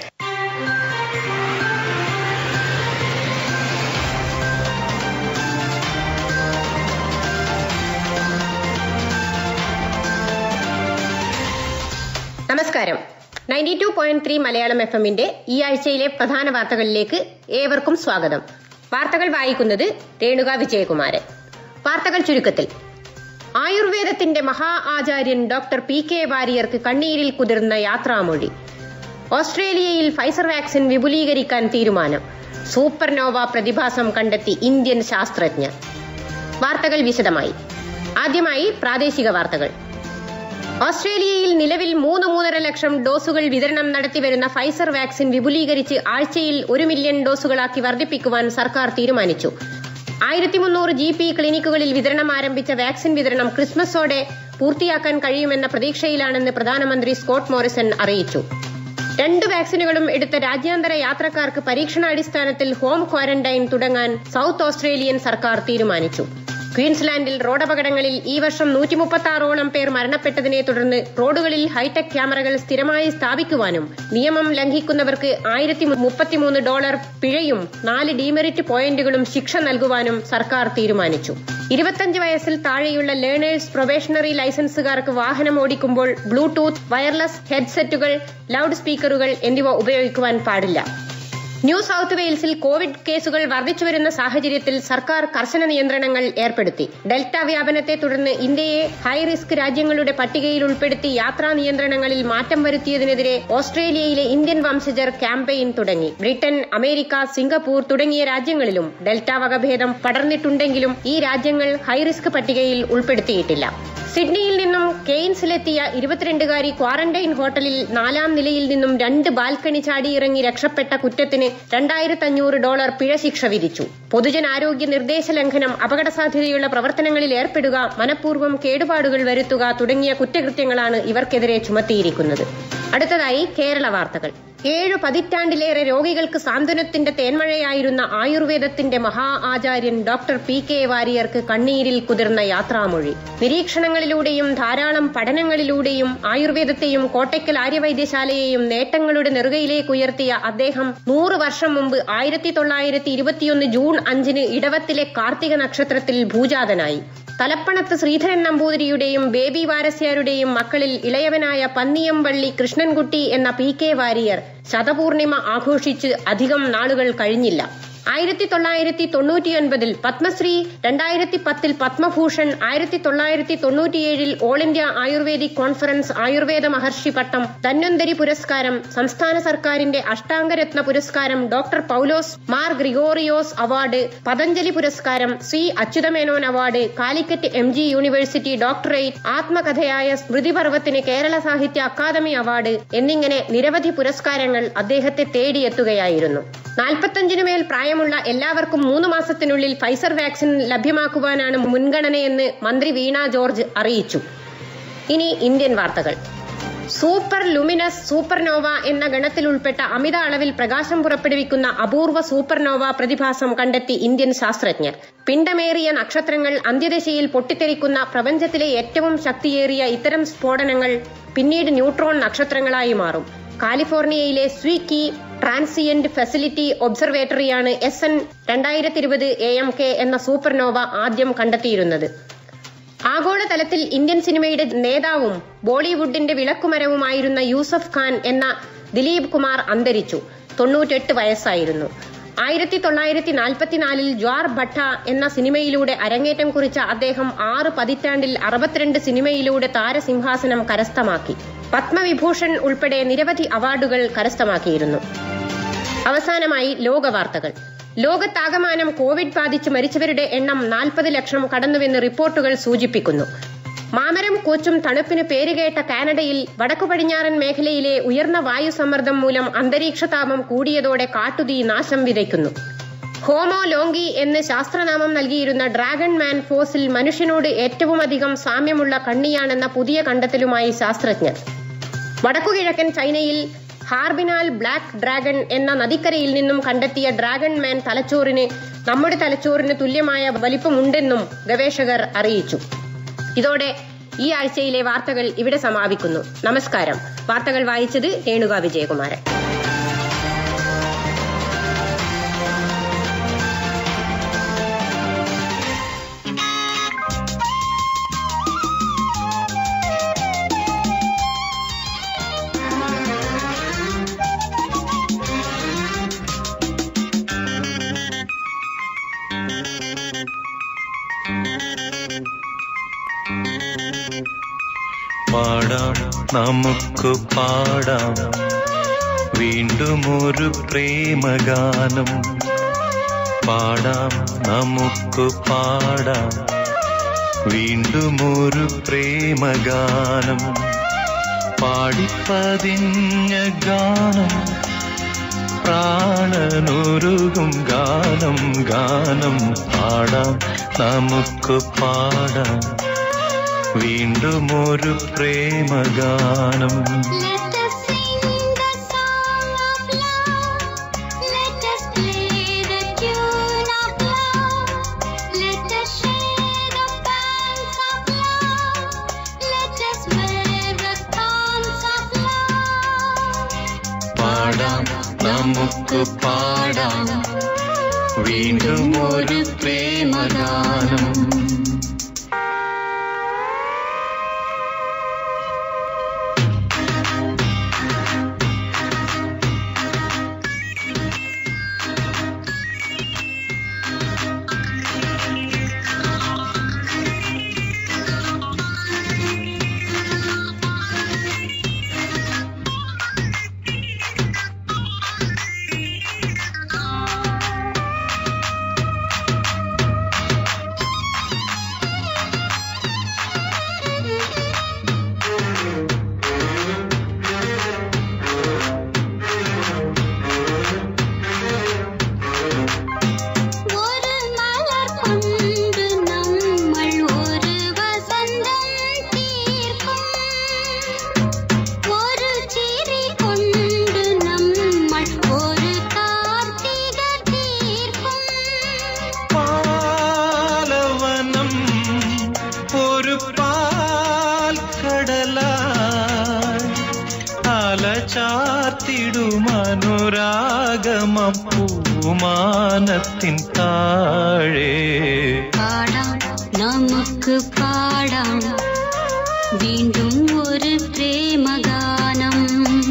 നമസ്കാരം ninety two point three Malayalam F എമ്മിന്റെ ഈ ആഴ്ചയിലെ പ്രധാന വാർത്തകളിലേക്ക് ഏവർക്കും സ്വാഗതം വാർത്തകൾ വായിക്കുന്നത് രേണുക വിജയകുമാരൻ വാർത്തകൾ ചുരുക്കത്തിൽ ആയുർവേദത്തിന്റെ മഹാ ആചാര്യൻ ഡോക്ടർ പി കെ വാരിയർക്ക് കണ്ണീരിൽ കുതിർന്ന യാത്രാമൊഴി ഓസ്ട്രേലിയയിൽ ഫൈസർ വാക്സിൻ വിപുലീകരിക്കാൻ തീരുമാനം സൂപ്പർനോവ പ്രതിഭാസം കണ്ടെത്തി ഇന്ത്യൻ ശാസ്ത്രജ്ഞർ വാർത്തകൾ വിശദമായി ആദ്യമായി പ്രാദേശിക വാർത്തകൾ ഓസ്ട്രേലിയയിൽ നിലവിൽ മൂന്ന് മൂന്നര ലക്ഷം ഡോസുകൾ വിതരണം നടത്തിവരുന്ന ഫൈസർ വാക്സിൻ വിപുലീകരിച്ച് ആഴ്ചയിൽ ഒരു മില്യൺ ഡോസുകളാക്കി വർദ്ധിപ്പിക്കുവാൻ സർക്കാർ തീരുമാനിച്ചു ആയിരത്തി മുന്നൂറ് ജി പി ക്ലിനിക്കുകളിൽ വിതരണം ആരംഭിച്ച വാക്സിൻ വിതരണം ക്രിസ്മസോടെ പൂർത്തിയാക്കാൻ കഴിയുമെന്ന പ്രതീക്ഷയിലാണെന്ന് പ്രധാനമന്ത്രി സ്കോട്ട് മോറിസൺ അറിയിച്ചു രണ്ട് വാക്സിനുകളും എടുത്ത രാജ്യാന്തര യാത്രക്കാർക്ക് പരീക്ഷണാടിസ്ഥാനത്തിൽ ഹോം ക്വാറന്റൈൻ തുടങ്ങാൻ സൌത്ത് ഓസ്ട്രേലിയൻ സർക്കാർ തീരുമാനിച്ചു ക്വീൻസ്ലാൻഡിൽ റോഡപകടങ്ങളിൽ ഈ വർഷം നൂറ്റി മുപ്പത്തി ആറോളം പേർ മരണപ്പെട്ടതിനെ തുടർന്ന് റോഡുകളിൽ ഹൈടെക് ക്യാമറകൾ സ്ഥിരമായി സ്ഥാപിക്കുവാനും നിയമം ലംഘിക്കുന്നവർക്ക് ആയിരത്തി മുപ്പത്തിമൂന്ന് ഡോളർ പിഴയും നാല് ഡീമെറിറ്റ് പോയിന്റുകളും ശിക്ഷ നൽകുവാനും സർക്കാർ തീരുമാനിച്ചു ഇരുപത്തഞ്ച് വയസ്സിൽ താഴെയുള്ള ലേണേഴ്സ് പ്രൊബേഷണറി ലൈസൻസുകാർക്ക് വാഹനം ഓടിക്കുമ്പോൾ ബ്ലൂടൂത്ത് വയർലെസ് ഹെഡ്സെറ്റുകൾ ലൗഡ് സ്പീക്കറുകൾ എന്നിവ ഉപയോഗിക്കുവാൻ പാടില്ല ന്യൂ സൌത്ത് വെയിൽസിൽ കോവിഡ് കേസുകൾ വർദ്ധിച്ചുവരുന്ന സാഹചര്യത്തിൽ സർക്കാർ കർശന നിയന്ത്രണങ്ങൾ ഏർപ്പെടുത്തി ഡെൽറ്റ വ്യാപനത്തെ തുടർന്ന് ഇന്ത്യയെ ഹൈ റിസ്ക് രാജ്യങ്ങളുടെ പട്ടികയിൽ ഉൾപ്പെടുത്തി യാത്രാ നിയന്ത്രണങ്ങളിൽ മാറ്റം വരുത്തിയതിനെതിരെ ഓസ്ട്രേലിയയിലെ ഇന്ത്യൻ വംശജർ ക്യാമ്പയിൻ തുടങ്ങി ബ്രിട്ടൻ അമേരിക്ക സിംഗപ്പൂർ തുടങ്ങിയ രാജ്യങ്ങളിലും ഡെൽറ്റ വകഭേദം പടർന്നിട്ടുണ്ടെങ്കിലും ഈ രാജ്യങ്ങൾ ഹൈ റിസ്ക് പട്ടികയിൽ ഉൾപ്പെടുത്തിയിട്ടില്ല സിഡ്നിയിൽ നിന്നും കെയ്ൻസിലെത്തിയ ഇരുപത്തിരണ്ടുകാരി ക്വാറന്റൈൻ ഹോട്ടലിൽ നാലാം നിലയിൽ നിന്നും രണ്ട് ബാൽക്കണി ചാടി ഇറങ്ങി രക്ഷപ്പെട്ട കുറ്റത്തിന് രണ്ടായിരത്തി അഞ്ഞൂറ് ഡോളർ പിഴ ശിക്ഷ വിധിച്ചു പൊതുജനാരോഗ്യ നിർദ്ദേശ ലംഘനം അപകട സാധ്യതയുള്ള പ്രവർത്തനങ്ങളിൽ ഏർപ്പെടുക മനഃപൂർവ്വം കേടുപാടുകൾ വരുത്തുക തുടങ്ങിയ കുറ്റകൃത്യങ്ങളാണ് ഇവർക്കെതിരെ ചുമത്തിയിരിക്കുന്നത് അടുത്തതായി കേരള വാർത്തകൾ ഏഴു പതിറ്റാണ്ടിലേറെ രോഗികൾക്ക് സാന്ത്വനത്തിന്റെ തേന്മഴയായിരുന്ന ആയുർവേദത്തിന്റെ മഹാ ആചാര്യൻ ഡോക്ടർ പി കെ വാരിയർക്ക് കണ്ണീരിൽ കുതിർന്ന യാത്രാമൊഴി നിരീക്ഷണങ്ങളിലൂടെയും ധാരാളം പഠനങ്ങളിലൂടെയും ആയുർവേദത്തെയും കോട്ടയ്ക്കൽ ആര്യവൈദ്യശാലയെയും നേട്ടങ്ങളുടെ നെറുകയിലേക്ക് ഉയർത്തിയ അദ്ദേഹം നൂറ് വർഷം മുമ്പ് ആയിരത്തി തൊള്ളായിരത്തി ഇരുപത്തിയൊന്ന് ജൂൺ അഞ്ചിന് ഇടവത്തിലെ കാർത്തിക നക്ഷത്രത്തിൽ ഭൂജാതനായി തലപ്പണത്ത് ശ്രീധരൻ നമ്പൂതിരിയുടെയും ബേബി വാരസ്യാരുടെയും മക്കളിൽ ഇളയവനായ പന്നിയംവള്ളി കൃഷ്ണൻകുട്ടി എന്ന പി കെ വാരിയർ ശതപൂർണിമ ആഘോഷിച്ച് അധികം നാളുകൾ കഴിഞ്ഞില്ല ആയിരത്തി തൊള്ളായിരത്തി തൊണ്ണൂറ്റിയൊൻപതിൽ പത്മശ്രീ രണ്ടായിരത്തി പത്തിൽ പത്മഭൂഷൺ ആയിരത്തി തൊള്ളായിരത്തി തൊണ്ണൂറ്റിയേഴിൽ all India Ayurvedic conference Ayurveda Maharshi പട്ടം ധന്വന്തരി പുരസ്കാരം സംസ്ഥാന സർക്കാരിന്റെ അഷ്ടാംഗരത്ന പുരസ്കാരം ഡോക്ടർ പൌലോസ് മാർ ഗ്രിഗോറിയോസ് അവാർഡ് പതഞ്ജലി പുരസ്കാരം C Achutha Menon award Calicut M G university doctorate ആത്മകഥയായ സ്മൃതിപർവത്തിന് കേരള സാഹിത്യ അക്കാദമി അവാർഡ് എന്നിങ്ങനെ നിരവധി പുരസ്കാരങ്ങൾ അദ്ദേഹത്തെ തേടിയെത്തുകയായിരുന്നു നാൽപ്പത്തഞ്ചിനു മേൽ പ്രായമുള്ള എല്ലാവർക്കും മൂന്ന് മാസത്തിനുള്ളിൽ ഫൈസർ വാക്സിൻ ലഭ്യമാക്കുവാനാണ് മുൻഗണനയെന്ന് മന്ത്രി വീണ ജോർജ് അറിയിച്ചു ഇനി ഇന്ത്യൻ വാർത്തകൾ സൂപ്പർ ലുമിനസ് സൂപ്പർനോവ എന്ന ഗണത്തിൽ ഉൾപ്പെട്ട അമിത അളവിൽ പ്രകാശം പുറപ്പെടുവിക്കുന്ന അപൂർവ സൂപ്പർനോവ പ്രതിഭാസം കണ്ടെത്തി ഇന്ത്യൻ ശാസ്ത്രജ്ഞർ പിണ്ടമേറിയ നക്ഷത്രങ്ങൾ അന്ത്യദശയിൽ പൊട്ടിത്തെറിക്കുന്ന പ്രപഞ്ചത്തിലെ ഏറ്റവും ശക്തിയേറിയ ഇത്തരം സ്ഫോടനങ്ങൾ പിന്നീട് ന്യൂട്രോൺ നക്ഷത്രങ്ങളായി മാറും കാലിഫോർണിയയിലെ സ്വീക്കി ട്രാൻസിയന്റ് ഫെസിലിറ്റി ഒബ്സർവേറ്ററിയാണ് എസ് എൻ രണ്ടായിരത്തി ഇരുപത് എ എം കെ എന്ന സൂപ്പർനോവ ആദ്യം കണ്ടെത്തിയിരുന്നത് ആഗോളതലത്തിൽ ഇന്ത്യൻ സിനിമയുടെ നേതാവും ബോളിവുഡിന്റെ വിളക്കുമരവുമായിരുന്ന യൂസഫ് ഖാൻ എന്ന ദിലീപ് കുമാർ അന്തരിച്ചു തൊണ്ണൂറ്റെട്ട് വയസ്സായിരുന്നു ആയിരത്തി തൊള്ളായിരത്തി നാൽപ്പത്തിനാലിൽ ജ്വാർ ഭട്ട എന്ന സിനിമയിലൂടെ അരങ്ങേറ്റം കുറിച്ച അദ്ദേഹം ആറ് പതിറ്റാണ്ടിൽ അറുപത്തിരണ്ട് സിനിമയിലൂടെ താരസിംഹാസനം കരസ്ഥമാക്കി പത്മവിഭൂഷൺ ഉൾപ്പെടെ നിരവധി അവാർഡുകൾ കരസ്ഥമാക്കിയിരുന്നു അവസാനമായി ലോകവാർത്തകൾ ലോകത്താകമാനം കോവിഡ് ബാധിച്ച് മരിച്ചവരുടെ എണ്ണം നാൽപ്പത് ലക്ഷം കടന്നുവെന്ന് റിപ്പോർട്ടുകൾ സൂചിപ്പിക്കുന്നു മാമരം കോച്ചും തണുപ്പിന് പേരുകേട്ട കാനഡയിൽ വടക്കു പടിഞ്ഞാറൻ മേഖലയിലെ ഉയർന്ന വായു സമ്മർദ്ദം മൂലം അന്തരീക്ഷ താപം കൂടിയതോടെ കാട്ടുതീ നാശം വിതയ്ക്കുന്നു ഹോമോ ലോങ്കി എന്ന് ശാസ്ത്രനാമം നൽകിയിരുന്ന ഡ്രാഗൺ മാൻ ഫോസിൽ മനുഷ്യനോട് ഏറ്റവുമധികം സാമ്യമുള്ള കണ്ണിയാണെന്ന പുതിയ കണ്ടെത്തലുമായി ശാസ്ത്രജ്ഞർ വടക്കുകിഴക്കൻ ചൈനയിൽ ഹാർബിനാൽ ബ്ലാക്ക് ഡ്രാഗൺ എന്ന നദിക്കരയിൽ നിന്നും കണ്ടെത്തിയ ഡ്രാഗൺ മാൻ തലച്ചോറിന് നമ്മുടെ തലച്ചോറിന് തുല്യമായ വലിപ്പമുണ്ടെന്നും ഗവേഷകർ അറിയിച്ചു ഇതോടെ ഈ ആഴ്ചയിലെ വാർത്തകൾ ഇവിടെ സമാപിക്കുന്നു നമസ്കാരം വാർത്തകൾ വായിച്ചത് രേണുക വിജയകുമാരൻ പാടാം നമുക്ക് പാടാം വീണ്ടും ഒരു പ്രേമഗാനം പാടാം നമുക്ക് പാടാം വീണ്ടും ഒരു പ്രേമഗാനം പാടിപ്പതിഞ്ഞ ഗാനം പ്രാണനുരുകും ഗാനം ഗാനം പാടാം നമുക്ക് പാടാം വീണ്ടും ഒരു പ്രേമഗാനം Let us sing the song of love. Let us play the tune of love. Let us share the bands of love. Let us wear the thorns of love. പാടാം നമുക്ക് പാടാം വീണ്ടും ഒരു പ്രേമഗാനം അനുരാഗമപ്പൂമാനത്തിൻ താഴെ പാടാം നമുക്ക് പാടാം വീണ്ടും ഒരു പ്രേമഗാനം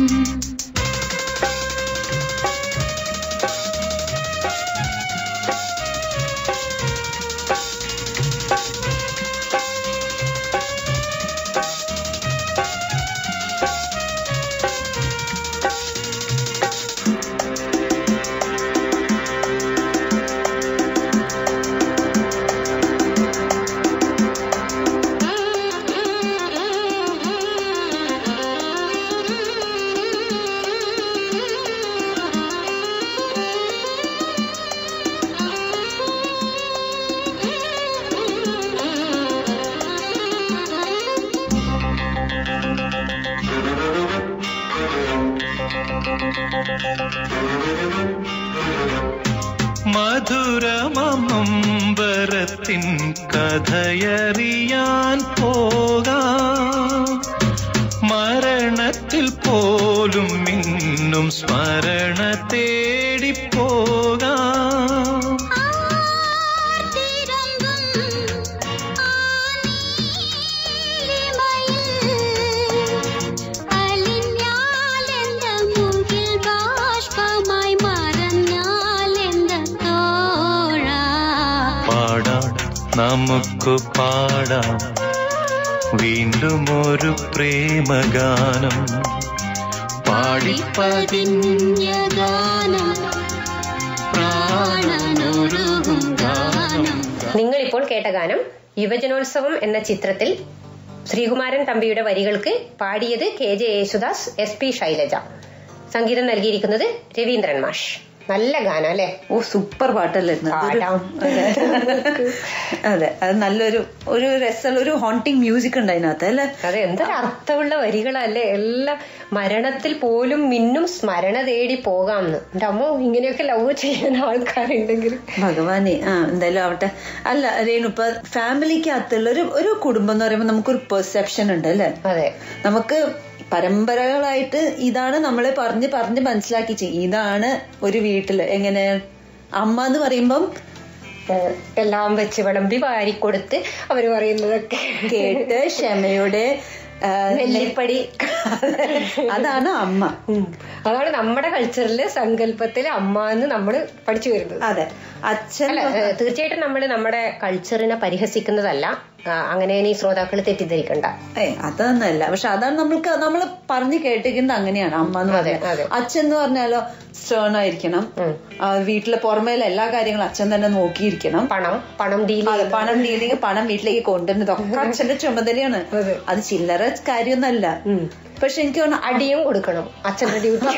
മധുരമമ്പരത്തിൻ കഥയറിയാൻ പോകാം മരണത്തിൽ പോലും മിന്നും സ്മരണ തേടിപ്പോകാം പാടാം നമുക്ക് പാടാം വീണ്ടും ഒരു പ്രേമഗാനം പാടിപ്പതിഞ്ഞ ഗാനം പ്രാണനുരുകും ഗാനം നിങ്ങളിപ്പോൾ കേട്ട ഗാനം യുവജനോത്സവം എന്ന ചിത്രത്തിൽ ശ്രീകുമാരൻ തമ്പിയുടെ വരികൾക്ക് പാടിയത് K J Yesudas S P Sailaja സംഗീതം നൽകിയിരിക്കുന്നത് രവീന്ദ്രൻ മാഷ് നല്ല ഗാനം അല്ലെ ഓ സൂപ്പർ പാട്ടല്ലായിരുന്നു അതൊരു- പാടാം. അതെ. അതെ അത് നല്ലൊരു ഒരു രസമുള്ള ഒരു ഹോണ്ടിങ് മ്യൂസിക് ഉണ്ട് അതിനകത്ത് അല്ലെ അതെ എന്തൊരു അർത്ഥമുള്ള വരികളല്ലേ എല്ലാം മരണത്തിൽ പോലും മിന്നും സ്മരണ തേടി പോകാമെന്ന് എന്റെ അമ്മോ ഇങ്ങനെയൊക്കെ ലവ് ചെയ്യുന്ന ആൾക്കാരുണ്ടെങ്കിൽ ഭഗവാനെ ആ എന്തായാലും ആവട്ടെ അല്ല രേണു ഇപ്പൊ ഫാമിലിക്കകത്തുള്ള ഒരു ഒരു കുടുംബം എന്ന് പറയുമ്പോൾ നമുക്കൊരു പെർസെപ്ഷൻ ഉണ്ട് അല്ലെ അതെ നമുക്ക് പരമ്പരകളായിട്ട് ഇതാണ് നമ്മളെ പറഞ്ഞ് പറഞ്ഞ് മനസ്സിലാക്കി ചെയ്യും ഇതാണ് ഒരു വീട്ടില് എങ്ങനെ അമ്മ എന്ന് പറയുമ്പം ഏഹ് എല്ലാം വെച്ച് വിളമ്പി വാരിക്കൊടുത്ത് അവര് പറയുന്നതൊക്കെ കേട്ട് ക്ഷമയുടെ ആ, നെല്ലിപ്പടി അതാണ് അമ്മ ഉം. അതാണ് നമ്മുടെ കൾച്ചറില് സങ്കല്പത്തില് അമ്മ എന്ന് നമ്മൾ പഠിച്ചു വരുന്നത് അതെ അച്ഛൻ അല്ല ഏഹ് തീർച്ചയായിട്ടും നമ്മൾ നമ്മുടെ കൾച്ചറിനെ പരിഹസിക്കുന്നതല്ല ആ, അങ്ങനെ ഇനി ശ്രോതാക്കൾ തെറ്റിദ്ധരിക്കണ്ട ഏ അതൊന്നല്ല പക്ഷെ അതാണ് നമ്മൾക്ക് നമ്മൾ പറഞ്ഞു കേട്ടിരിക്കുന്നത് അങ്ങനെയാണ് അമ്മ എന്ന് അതെ, പറഞ്ഞാൽ അതെ. അച്ഛൻ എന്ന് പറഞ്ഞാലോ സ്റ്റേൺ ആയിരിക്കണം ഉം. ആ, വീട്ടിലെ പുറമേലെ എല്ലാ കാര്യങ്ങളും അച്ഛൻ തന്നെ നോക്കിയിരിക്കണം പണം പണം ഡീൽ അതെ, പണം ഡീലിങ് പണം വീട്ടിലേക്ക് കൊണ്ടുവരുന്നതൊക്കെ അച്ഛന്റെ ചുമതലയാണ് അതെ. അത് ചില്ലറ കാര്യമൊന്നല്ല പക്ഷെ എനിക്ക് തോന്നുന്നു അടിയും കൊടുക്കണം അച്ഛന്റെ ഡ്യൂട്ടി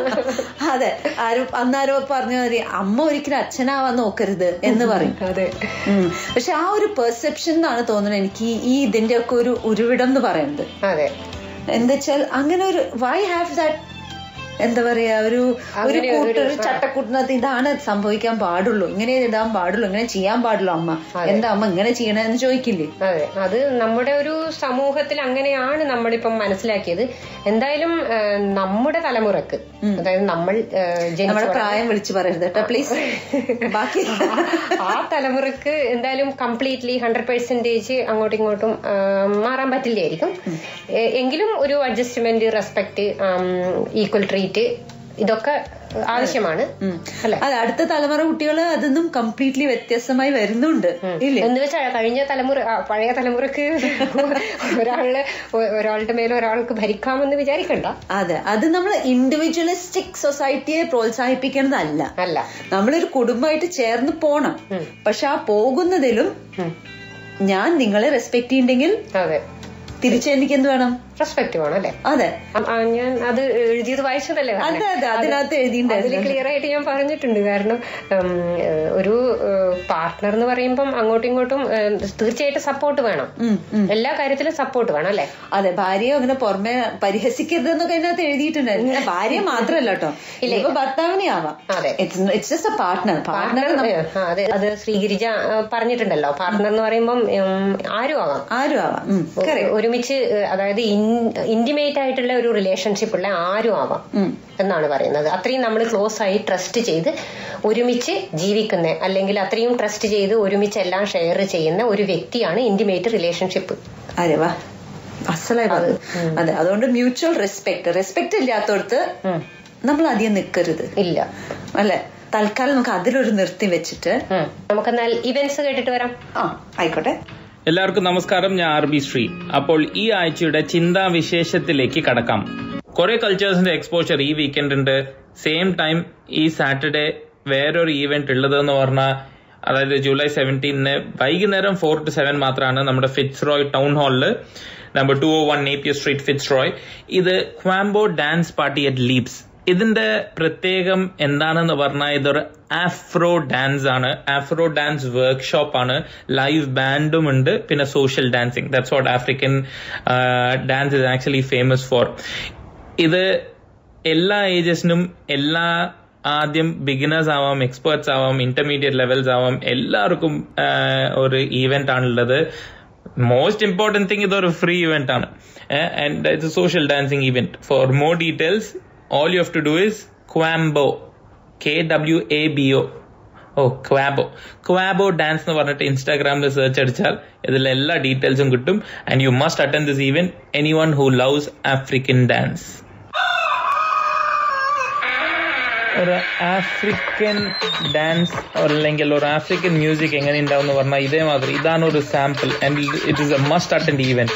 അതെ ആരും അന്നാരോ പറഞ്ഞ മതി അമ്മ ഒരിക്കലും അച്ഛനാവാൻ നോക്കരുത് എന്ന് പറയും അതെ ഉം. പക്ഷെ ആ ഒരു പെർസെപ്ഷൻ എന്നാണ് തോന്നുന്നത് എനിക്ക് ഈ- ഈ ഇതിന്റെ ഒക്കെ ഒരു ഉരുവിടം എന്ന് പറയുന്നത് അതെ എന്താ വെച്ചാൽ അങ്ങനെ ഒരു വൈ ഹാവ് ദാറ്റ് എന്താ പറയാ ഒരു ഒരു അങ്ങനെ ഒരു- കൂട്ട് ഒരു ആ. ചട്ടക്കൂട്ടിനകത്ത് ഇതാണ് സംഭവിക്കാൻ പാടുള്ളൂ ഇങ്ങനെ ഇടാൻ പാടുള്ളൂ ഇങ്ങനെ ചെയ്യാൻ പാടുള്ളൂ അമ്മ അതെ. എന്താ അമ്മ ഇങ്ങനെ ചെയ്യണെന്ന് ചോദിക്കില്ലേ അതെ അത് നമ്മുടെ ഒരു സമൂഹത്തിൽ അങ്ങനെയാണ് നമ്മളിപ്പം മനസ്സിലാക്കിയത് എന്തായാലും ആ, നമ്മുടെ തലമുറക്ക് അതായത് നമ്മൾ ആ, ജനിച്ചു നമ്മുടെ വളർന്ന- പ്രായം വിളിച്ചു പറയരുത് കേട്ടോ പ്ലീസ് ബാക്കി ആ തലമുറക്ക് എന്തായാലും കംപ്ലീറ്റ്ലി ഹൺഡ്രഡ് പെർസെന്റേജ് അങ്ങോട്ടും ഇങ്ങോട്ടും ആ, മാറാൻ പറ്റില്ലായിരിക്കും എ- എങ്കിലും ഒരു അഡ്ജസ്റ്റ്മെന്റ് റെസ്പെക്ട് ഈക്വൽ ട്രീറ്റ് ഇതൊക്കെ ആവശ്യമാണ് ഉം. അല്ലെ അല്ല അടുത്ത തലമുറ കുട്ടികള് അതൊന്നും കംപ്ലീറ്റ്ലി വ്യത്യസ്തമായി വരുന്നുണ്ട് ഇല്ലേ എന്ന് വെച്ചാൽ കഴിഞ്ഞ തലമുറ ആ, പഴയ തലമുറക്ക് ഒരാളെ ഒ- ഒരാളുടെ മേലെ ഒരാൾക്ക് ഭരിക്കാമെന്ന് വിചാരിക്കണ്ട അതെ അത് നമ്മൾ ഇൻഡിവിജ്വലിസ്റ്റിക് സൊസൈറ്റിയെ പ്രോത്സാഹിപ്പിക്കുന്നതല്ല അല്ല നമ്മളൊരു കുടുംബമായിട്ട് ചേർന്ന് പോണം ഉം. പക്ഷെ ആ പോകുന്നതിലും ഉം. ഞാൻ നിങ്ങളെ റെസ്പെക്ട് ചെയ്യണ്ടെങ്കിൽ അതെ തിരിച്ചെനിക്ക് എന്ത് വേണം റെസ്പെക്ട് വേണം അല്ലെ അതെ ഞാൻ അത് എഴുതിയത് വായിച്ചതല്ലേ അതെ അതെ അതിനകത്ത് എഴുതിയിട്ടുണ്ടായിരുന്നു അതിൽ ക്ലിയർ ആയിട്ട് ഞാൻ പറഞ്ഞിട്ടുണ്ട് കാരണം ഉം, ഏഹ്, ഒരു പാർട്ട്ണർ എന്ന് പറയുമ്പം അങ്ങോട്ടും ഇങ്ങോട്ടും ഏഹ്, തീർച്ചയായിട്ടും സപ്പോർട്ട് വേണം ഉം, ഉം. എല്ലാ കാര്യത്തിലും സപ്പോർട്ട് വേണം അല്ലെ അതെ ഭാര്യയെ അങ്ങനെ പുറമെ പരിഹസിക്കരുത് എന്നൊക്കെ അതിനകത്ത് എഴുതിയിട്ടുണ്ടായിരുന്നു പിന്നെ ഭാര്യ മാത്രല്ല കേട്ടോ ഇപ്പൊ ഭർത്താവിനെ ആവാം അതെ. It's just a partner partner partner അതെ അത് ശ്രീഗിരിജ ആ, പറഞ്ഞിട്ടുണ്ടല്ലോ പാർട്ട്ണർ എന്ന് പറയുമ്പം ഉം, ആരും ആവാം ആരും ആവാം ഉം, correct. ഒരുമിച്ച് ഏഹ്, അതായത് ഇന്ന ഇന്റിമേറ്റ് ആയിട്ടുള്ള ഒരു റിലേഷൻഷിപ്പ് ഉള്ള ആരും ആവാം എന്നാണ് പറയുന്നത് അത്രയും നമ്മൾ ക്ലോസ് ആയി ട്രസ്റ്റ് ചെയ്ത് ഒരുമിച്ച് ജീവിക്കുന്ന അല്ലെങ്കിൽ അത്രയും ട്രസ്റ്റ് ചെയ്ത് ഒരുമിച്ച് എല്ലാം ഷെയർ ചെയ്യുന്ന ഒരു വ്യക്തിയാണ് ഇന്റിമേറ്റ് റിലേഷൻഷിപ്പ് അരെ വാ അസലായി പറഞ്ഞു അതെ അതുകൊണ്ട് മ്യൂച്വൽ റെസ്പെക്ട് റെസ്പെക്ട് ഇല്ലാത്തടത്ത് നമ്മൾ അധികം നിൽക്കരുത് ഇല്ല അല്ലെ തൽക്കാലം നമുക്ക് അതിലൊരു നിർത്തി വെച്ചിട്ട് നമുക്കെന്നാൽ ഇവന്റ്സ് കേട്ടിട്ട് വരാം ആ ആയിക്കോട്ടെ എല്ലാവർക്കും നമസ്കാരം ഞാൻ ആർ ബി ശ്രീ അപ്പോൾ ഈ ആഴ്ചയുടെ ചിന്താ വിശേഷത്തിലേക്ക് കടക്കാം കുറെ കൾച്ചേഴ്സിന്റെ എക്സ്പോഷർ ഈ വീക്കെൻഡ് ഉണ്ട് സെയിം ടൈം ഈ സാറ്റർഡേ വേറൊരു ഈവെന്റ് ഉള്ളത് എന്ന് പറഞ്ഞാൽ അതായത് ജൂലൈ സെവൻറ്റീനിന് വൈകുന്നേരം ഫോർ ടു സെവൻ മാത്രമാണ് നമ്മുടെ ഫിറ്റ്സ് റോയ് ടൗൺ ഹാളിൽ number two O one Napier street Fitzroy ഇത് Kwabo dance party at Leaps ഇതിന്റെ പ്രത്യേകം എന്താണെന്ന് പറഞ്ഞാൽ ഇതൊരു ആഫ്രോ ഡാൻസ് ആണ് ആഫ്രോ ഡാൻസ് വർക്ക്ഷോപ്പ് ആണ് ലൈവ് ബാൻഡും ഉണ്ട് പിന്നെ social dancing that's what African dance is actually famous for ഇത് എല്ലാ ഏജസിനും എല്ലാ ആദ്യം ബിഗിനേഴ്സ് ആവാം എക്സ്പേർട്സ് ആവാം ഇന്റർമീഡിയറ്റ് ലെവൽസ് ആവാം എല്ലാവർക്കും ഒരു ഈവെന്റ് ആണുള്ളത് മോസ്റ്റ് ഇമ്പോർട്ടൻറ്റ് തിങ് ഇതൊരു ഫ്രീ ഇവന്റ് ആണ് and it's social dancing event for more details all you have to do is Quambo. K-W-A-B-O. Oh Kwabo Kwabo dance എന്ന് പറഞ്ഞിട്ട് ഇൻസ്റ്റാഗ്രാമിൽ സെർച്ച് അടിച്ചാൽ ഇതിൽ എല്ലാ ഡീറ്റെയിൽസും കിട്ടും and you must attend this even anyone who loves African dance ഒരു African dance അല്ലെങ്കിൽ ഒരു ആഫ്രിക്കൻ മ്യൂസിക് എങ്ങനെ ഉണ്ടാവും എന്ന് പറഞ്ഞാൽ ഇതേമാതിരി ഇതാണ് ഒരു sample and it is a must attend event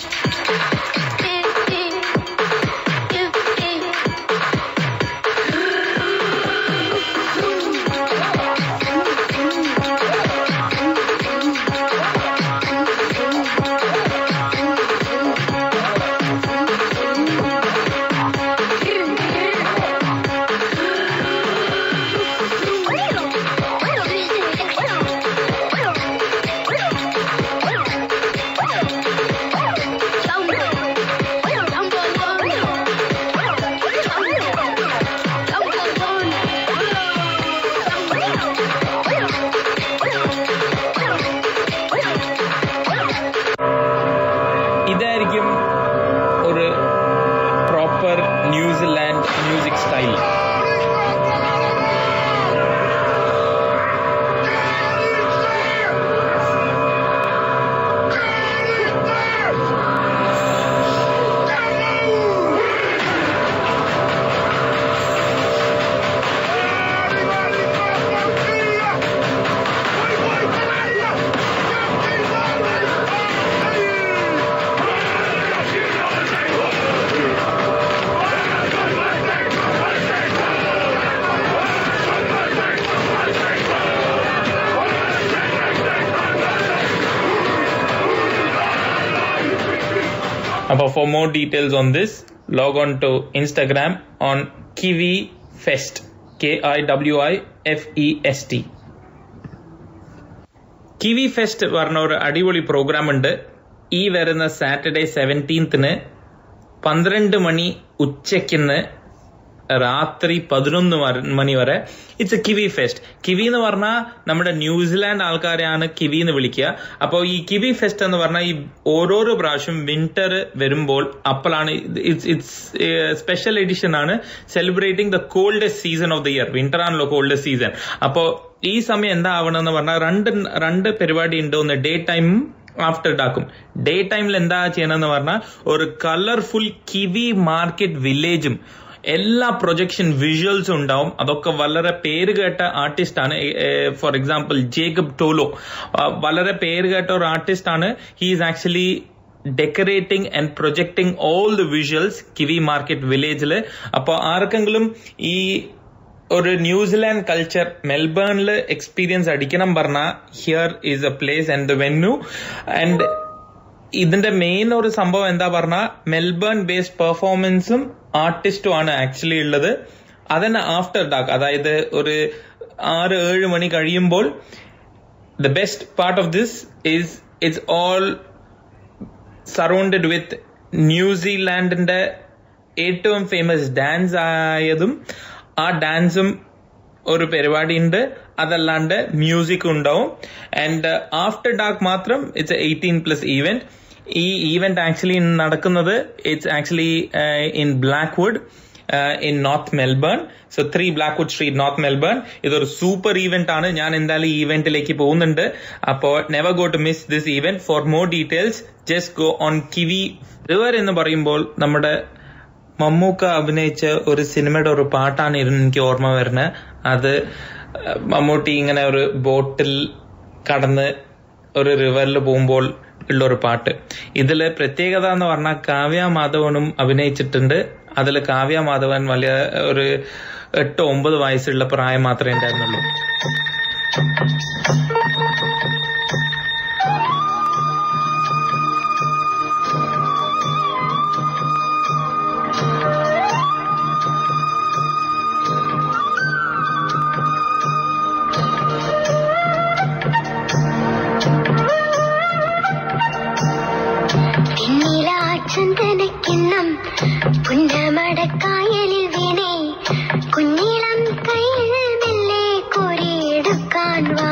ഇതായിരിക്കും ഒരു പ്രോപ്പർ ന്യൂസിലാൻഡ് മ്യൂസിക് സ്റ്റൈൽ അപ്പോൾ for more details on this log on to Instagram on Kiwi Fest K I W I F E S T Kiwi Fest പറഞ്ഞ ഒരു അടിപൊളി programme ഉണ്ട് ഈ വരുന്ന Saturday സെവൻറ്റീൻത്തിന് പന്ത്രണ്ട് മണി ഉച്ചയ്ക്കിന്ന് രാത്രി പതിനൊന്ന് മണി വരെ it's a Kiwi Fest Kiwi എന്ന് പറഞ്ഞാൽ നമ്മുടെ ന്യൂസിലാൻഡ് ആൾക്കാരെയാണ് കിവി എന്ന് വിളിക്കുക അപ്പോൾ ഈ കിവി ഫെസ്റ്റ് എന്ന് പറഞ്ഞാൽ ഈ ഓരോരോ പ്രാവശ്യം വിന്റർ വരുമ്പോൾ അപ്പോഴാണ് ഇറ്റ്സ് ഇറ്റ്സ് സ്പെഷ്യൽ എഡിഷൻ ആണ് celebrating the coldest season of the year winter ആണല്ലോ കോൾഡസ്റ്റ് സീസൺ അപ്പോൾ ഈ സമയം എന്താ ആവണമെന്ന് പറഞ്ഞാൽ രണ്ട് രണ്ട് പരിപാടി ഉണ്ട് ഒന്ന് ഡേ ടൈമും ആഫ്റ്റർ ഡാക്കും ഡേ ടൈമിൽ എന്താ ചെയ്യണമെന്ന് പറഞ്ഞാൽ ഒരു കളർഫുൾ കിവി മാർക്കറ്റ് വില്ലേജും എല്ലാ പ്രൊജക്ഷൻ വിഷ്വൽസും ഉണ്ടാവും അതൊക്കെ വളരെ പേര് കേട്ട ആർട്ടിസ്റ്റ് ആണ് ഫോർ എക്സാമ്പിൾ ജേക്കബ് ടോലോ വളരെ പേര് കേട്ട ഒരു ആർട്ടിസ്റ്റ് ആണ് he is actually decorating and projecting all the visuals Kiwi market വില്ലേജിൽ അപ്പോൾ ആർക്കെങ്കിലും ഈ ഒരു ന്യൂസിലാൻഡ് കൾച്ചർ മെൽബേണിൽ എക്സ്പീരിയൻസ് അടിക്കണം പറഞ്ഞാൽ here is a place and the venue and ഇതിന്റെ മെയിൻ ഒരു സംഭവം എന്താ പറഞ്ഞാൽ മെൽബേൺ ബേസ്ഡ് പെർഫോമൻസും ആർട്ടിസ്റ്റും ആണ് ആക്ച്വലി ഉള്ളത് അതന്നെ ആഫ്റ്റർ ഡാർക്ക് അതായത് ഒരു ആറ് ഏഴ് മണി കഴിയുമ്പോൾ the best part of this is it's all surrounded with ന്യൂസിലാൻഡിന്റെ ഏറ്റവും ഫേമസ് ഡാൻസ് ആയതും ആ ഡാൻസും ഒരു പരിപാടി ഉണ്ട് അതല്ലാണ്ട് മ്യൂസിക് ഉണ്ടാവും ആൻഡ് ആഫ്റ്റർ ഡാർക്ക് മാത്രം ഇറ്റ്സ് എയ്റ്റീൻ പ്ലസ് ഈവന്റ് ഈ ഈവന്റ് ആക്ച്വലി നടക്കുന്നത് it's actually in Blackwood in North Melbourne so three Blackwood Street North Melbourne ഇതൊരു സൂപ്പർ ഈവന്റ് ആണ് ഞാൻ എന്തായാലും ഈ ഈവന്റിലേക്ക് പോകുന്നുണ്ട് അപ്പോൾ never go to miss this event for more details just go on Kiwi River എന്ന് പറയുമ്പോൾ നമ്മുടെ മമ്മൂക്ക അഭിനയിച്ച ഒരു സിനിമയുടെ ഒരു പാട്ടാണ് ഇരുന്ന് എനിക്ക് ഓർമ്മ വരുന്നത് അത് മമ്മൂട്ടി ഇങ്ങനെ ഒരു ബോട്ടിൽ കടന്ന് ഒരു റിവറിൽ പോകുമ്പോൾ ഉള്ള ഒരു പാട്ട് ഇതില് പ്രത്യേകത എന്ന് പറഞ്ഞാൽ കാവ്യ മാധവനും അഭിനയിച്ചിട്ടുണ്ട് അതിൽ കാവ്യ മാധവൻ വലിയ ഒരു എട്ട് ഒമ്പത് വയസ്സുള്ള പ്രായം മാത്രമേ ഉണ്ടായിരുന്നുള്ളൂ ചന്ദനക്കിണ്ണം പുന്നമടക്കായലിൽ വീണേ കുഞ്ഞിളം കയ്യിൽ മെല്ലെ കോരിയെടുക്കാൻ വാ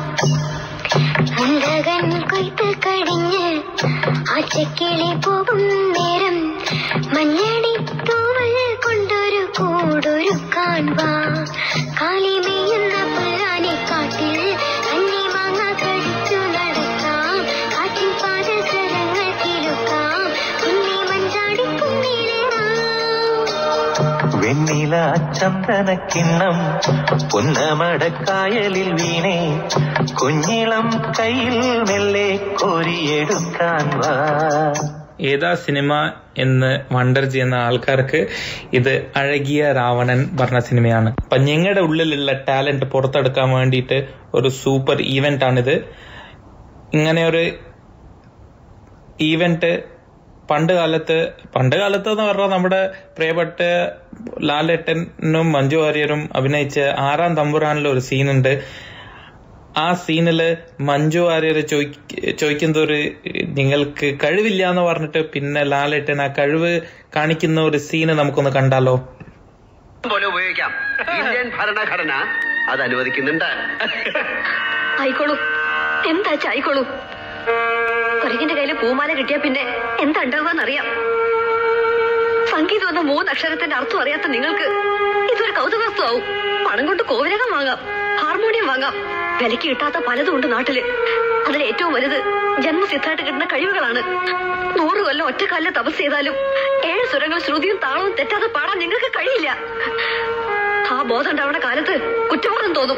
മുണ്ടകൻ കൊയ്ത്ത് കഴിഞ്ഞ് ആച്ചക്കിളി പോകും നേരം മഞ്ഞടി തൂവൽ കൊണ്ടൊരു കൂടൊരുക്കാൻ വാ കാലിമേയുന്ന പുല്ലാനെ കാട്ടിൽ കഞ്ഞി മാങ്ങ കഴിച്ചു നടക്കാം കാറ്റിൻ പാദസരങ്ങൾ കിലുക്കാം കുഞ്ഞി മഞ്ചാടി കുന്നിലേറാം വെണ്ണില ചന്ദനക്കിണ്ണം പൊന്നമടക്കായലിൽ വീണേ കുഞ്ഞിളം കയ്യിൽ മെല്ലെ കോരിയെടുക്കാൻ വാ ഏതാ സിനിമ എന്ന് വണ്ടർ ചെയ്യുന്ന ആൾക്കാർക്ക് ഇത് അഴകിയ രാവണൻ പറഞ്ഞ സിനിമയാണ് അപ്പൊ ഞങ്ങളുടെ ഉള്ളിലുള്ള ടാലന്റ് പുറത്തെടുക്കാൻ വേണ്ടിയിട്ട് ഒരു സൂപ്പർ ഈവന്റ് ആണിത് ഇങ്ങനെ ഒരു ഈവന്റ് പണ്ട് കാലത്ത് പണ്ട് കാലത്ത് എന്ന് പറഞ്ഞാൽ നമ്മുടെ പ്രിയപ്പെട്ട ലാലേട്ടനും മഞ്ജു വാര്യരും അഭിനയിച്ച ആറാം തമ്പുരാനിലെ ഒരു സീനുണ്ട് ആ സീനില് മഞ്ജു വാര്യർ ചോദിക്കുന്ന ഒരു നിങ്ങൾക്ക് കഴിവില്ല എന്ന് പറഞ്ഞിട്ട് പിന്നെ ലാലേട്ടൻ ആ കഴിവ് കാണിക്കുന്ന ഒരു സീന് നമുക്കൊന്ന് കണ്ടാലോ പോലെ ഉപയോഗിക്കാം ഇന്ത്യൻ ഭരണഘടന അത് അനുവദിക്കുന്നുണ്ട് ആയിക്കോളൂ എന്താ ആയിക്കോളൂ കുരങ്ങിന്റെ കയ്യില് പൂമാല കിട്ടിയ പിന്നെ എന്താ ഉണ്ടാവുകയെന്നറിയാം സംഗീതം എന്ന മൂന്നക്ഷരത്തിന്റെ അർത്ഥം അറിയാത്ത നിങ്ങൾക്ക് ഇതൊരു കൗതുകവസ്തുവാവും പണം കൊണ്ട് കോവിലകം വാങ്ങാം ഹാർമോണിയം വാങ്ങാം വിലക്ക് കിട്ടാത്ത പലതും ഉണ്ട് നാട്ടില് അതിൽ ഏറ്റവും വലുത് ജന്മസിദ്ധമായിട്ട് കിട്ടുന്ന കഴിവുകളാണ് നൂറ് കൊല്ലം ഒറ്റക്കാലിലെ തപസ് ചെയ്താലും ഏഴ് സ്വരങ്ങൾ ശ്രുതിയും താളവും തെറ്റാതെ പാടാൻ നിങ്ങൾക്ക് കഴിയില്ല ആ ബോധം ഉണ്ടാവുന്ന കാലത്ത് കുറ്റബോധം തോന്നും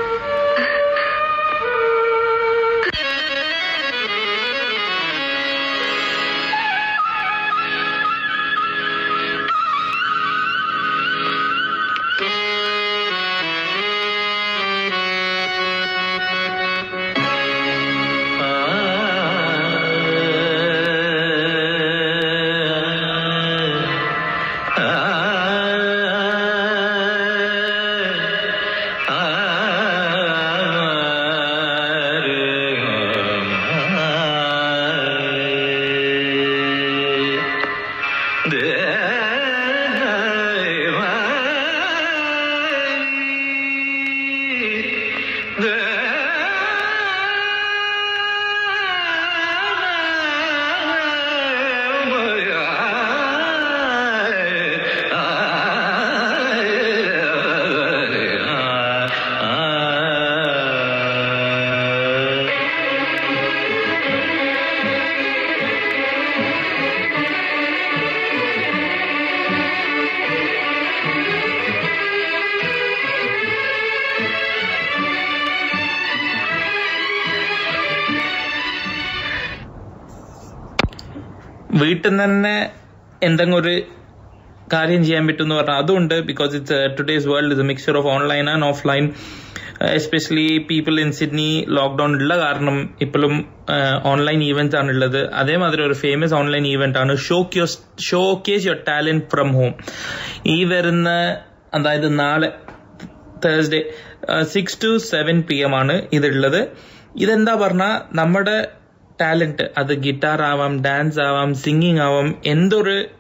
വീട്ടിൽ നിന്ന് തന്നെ എന്തെങ്കിലും ഒരു കാര്യം ചെയ്യാൻ പറ്റുമെന്ന് പറഞ്ഞാൽ അതുണ്ട് because it's today's world is a mixer of online and offline especially people in Sydney lockdown ഉള്ള കാരണം ഇപ്പോഴും ഓൺലൈൻ ഈവെന്റ്സ് ആണ് ഉള്ളത് അതേമാതിരി ഒരു ഫേമസ് ഓൺലൈൻ ഈവെന്റ് ആണ് show showcase your talent from home ഈ വരുന്ന അതായത് നാളെ Thursday six to seven P M ആണ് ഇതുള്ളത് ഇതെന്താ പറഞ്ഞാൽ നമ്മുടെ ടാലന്റ് അത് ഗിറ്റാർ ആവാം ഡാൻസ് ആവാം സിംഗിങ് ആവാം എന്തൊരു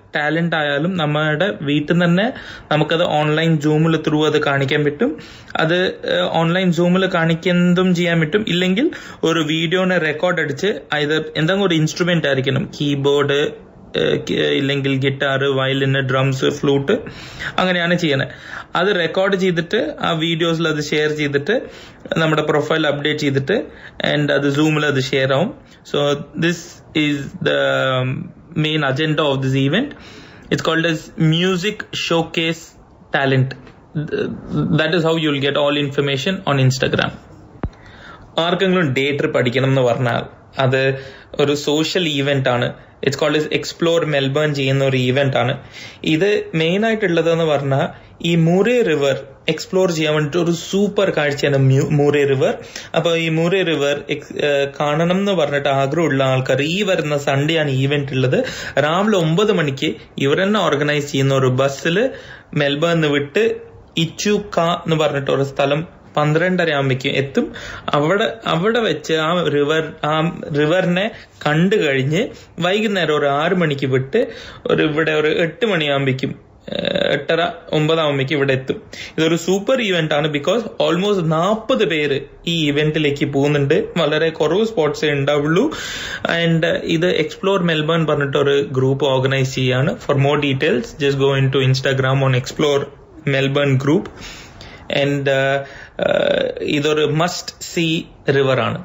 ടാലന്റ് ആയാലും നമ്മുടെ വീട്ടിൽ നിന്ന് തന്നെ നമുക്കത് ഓൺലൈൻ സൂമിൽ ത്രൂ അത് കാണിക്കാൻ പറ്റും അത് ഓൺലൈൻ സൂമിൽ കാണിക്കുന്നതും ചെയ്യാൻ പറ്റും ഇല്ലെങ്കിൽ ഒരു വീഡിയോനെ റെക്കോർഡ് അടിച്ച് ഇത് എന്തെങ്കിലും ഒരു ഇൻസ്ട്രുമെന്റ് ആയിരിക്കണം കീബോർഡ് ഇല്ലെങ്കിൽ ഗിറ്റാർ വയലിന് ഡ്രംസ് ഫ്ലൂട്ട് അങ്ങനെയാണ് ചെയ്യുന്നത് അത് റെക്കോർഡ് ചെയ്തിട്ട് ആ വീഡിയോസിൽ അത് ഷെയർ ചെയ്തിട്ട് നമ്മുടെ പ്രൊഫൈൽ അപ്ഡേറ്റ് ചെയ്തിട്ട് ആൻഡ് അത് സൂമിൽ അത് ഷെയർ ആവും so this is the main agenda of this event it's called as music showcase talent that is how you will get all information on Instagram ആർക്കെങ്കിലും day trip അടിക്കണം എന്ന് പറഞ്ഞാൽ അത് ഒരു സോഷ്യൽ ഈവെന്റ് ആണ് it's called explore Melbourne ചെയ്യുന്ന ഒരു event ആണ് ഇത് മെയിൻ ആയിട്ടുള്ളതെന്ന് പറഞ്ഞാൽ ഈ മൂറേ റിവർ എക്സ്പ്ലോർ ചെയ്യാൻ വേണ്ടിട്ട് ഒരു സൂപ്പർ കാഴ്ചയാണ് മൂറേ റിവർ അപ്പൊ ഈ മൂറേ റിവർ കാണണം എന്ന് പറഞ്ഞിട്ട് ആഗ്രഹമുള്ള ആൾക്കാർ ഈ വരുന്ന സൺഡേ ആണ് ഈവെന്റ് ഉള്ളത് രാവിലെ ഒമ്പത് മണിക്ക് ഇവർ തന്നെ ഓർഗനൈസ് ചെയ്യുന്ന ഒരു ബസ്സിൽ മെൽബേൺ വിട്ട് ഇച്ചുക എന്ന് പറഞ്ഞിട്ട് ഒരു സ്ഥലം പന്ത്രണ്ടര ആകുമ്പോഴേക്കും എത്തും അവിടെ അവിടെ വെച്ച് ആ റിവർ ആ റിവറിനെ കണ്ടു കഴിഞ്ഞ് വൈകുന്നേരം ഒരു ആറു മണിക്ക് വിട്ട് ഒരു ഇവിടെ ഒരു എട്ട് മണിയാകുമ്പോഴേക്കും എട്ടര ഒമ്പതാകുമ്പോഴേക്കും ഇവിടെ എത്തും ഇതൊരു സൂപ്പർ ഇവന്റ് ആണ് ബിക്കോസ് ഓൾമോസ്റ്റ് നാൽപ്പത് പേര് ഈ ഇവന്റിലേക്ക് പോകുന്നുണ്ട് വളരെ കുറവ് സ്പോട്ട്സേ ഉണ്ടാവുള്ളൂ ആൻഡ് ഇത് എക്സ്പ്ലോർ മെൽബേൺ പറഞ്ഞിട്ട് ഒരു ഗ്രൂപ്പ് ഓർഗനൈസ് ചെയ്യാണ് for more details just go in to Instagram on explore Melbourne group and ഇതൊരു മസ്റ്റ് സീ റിവർ ആണ്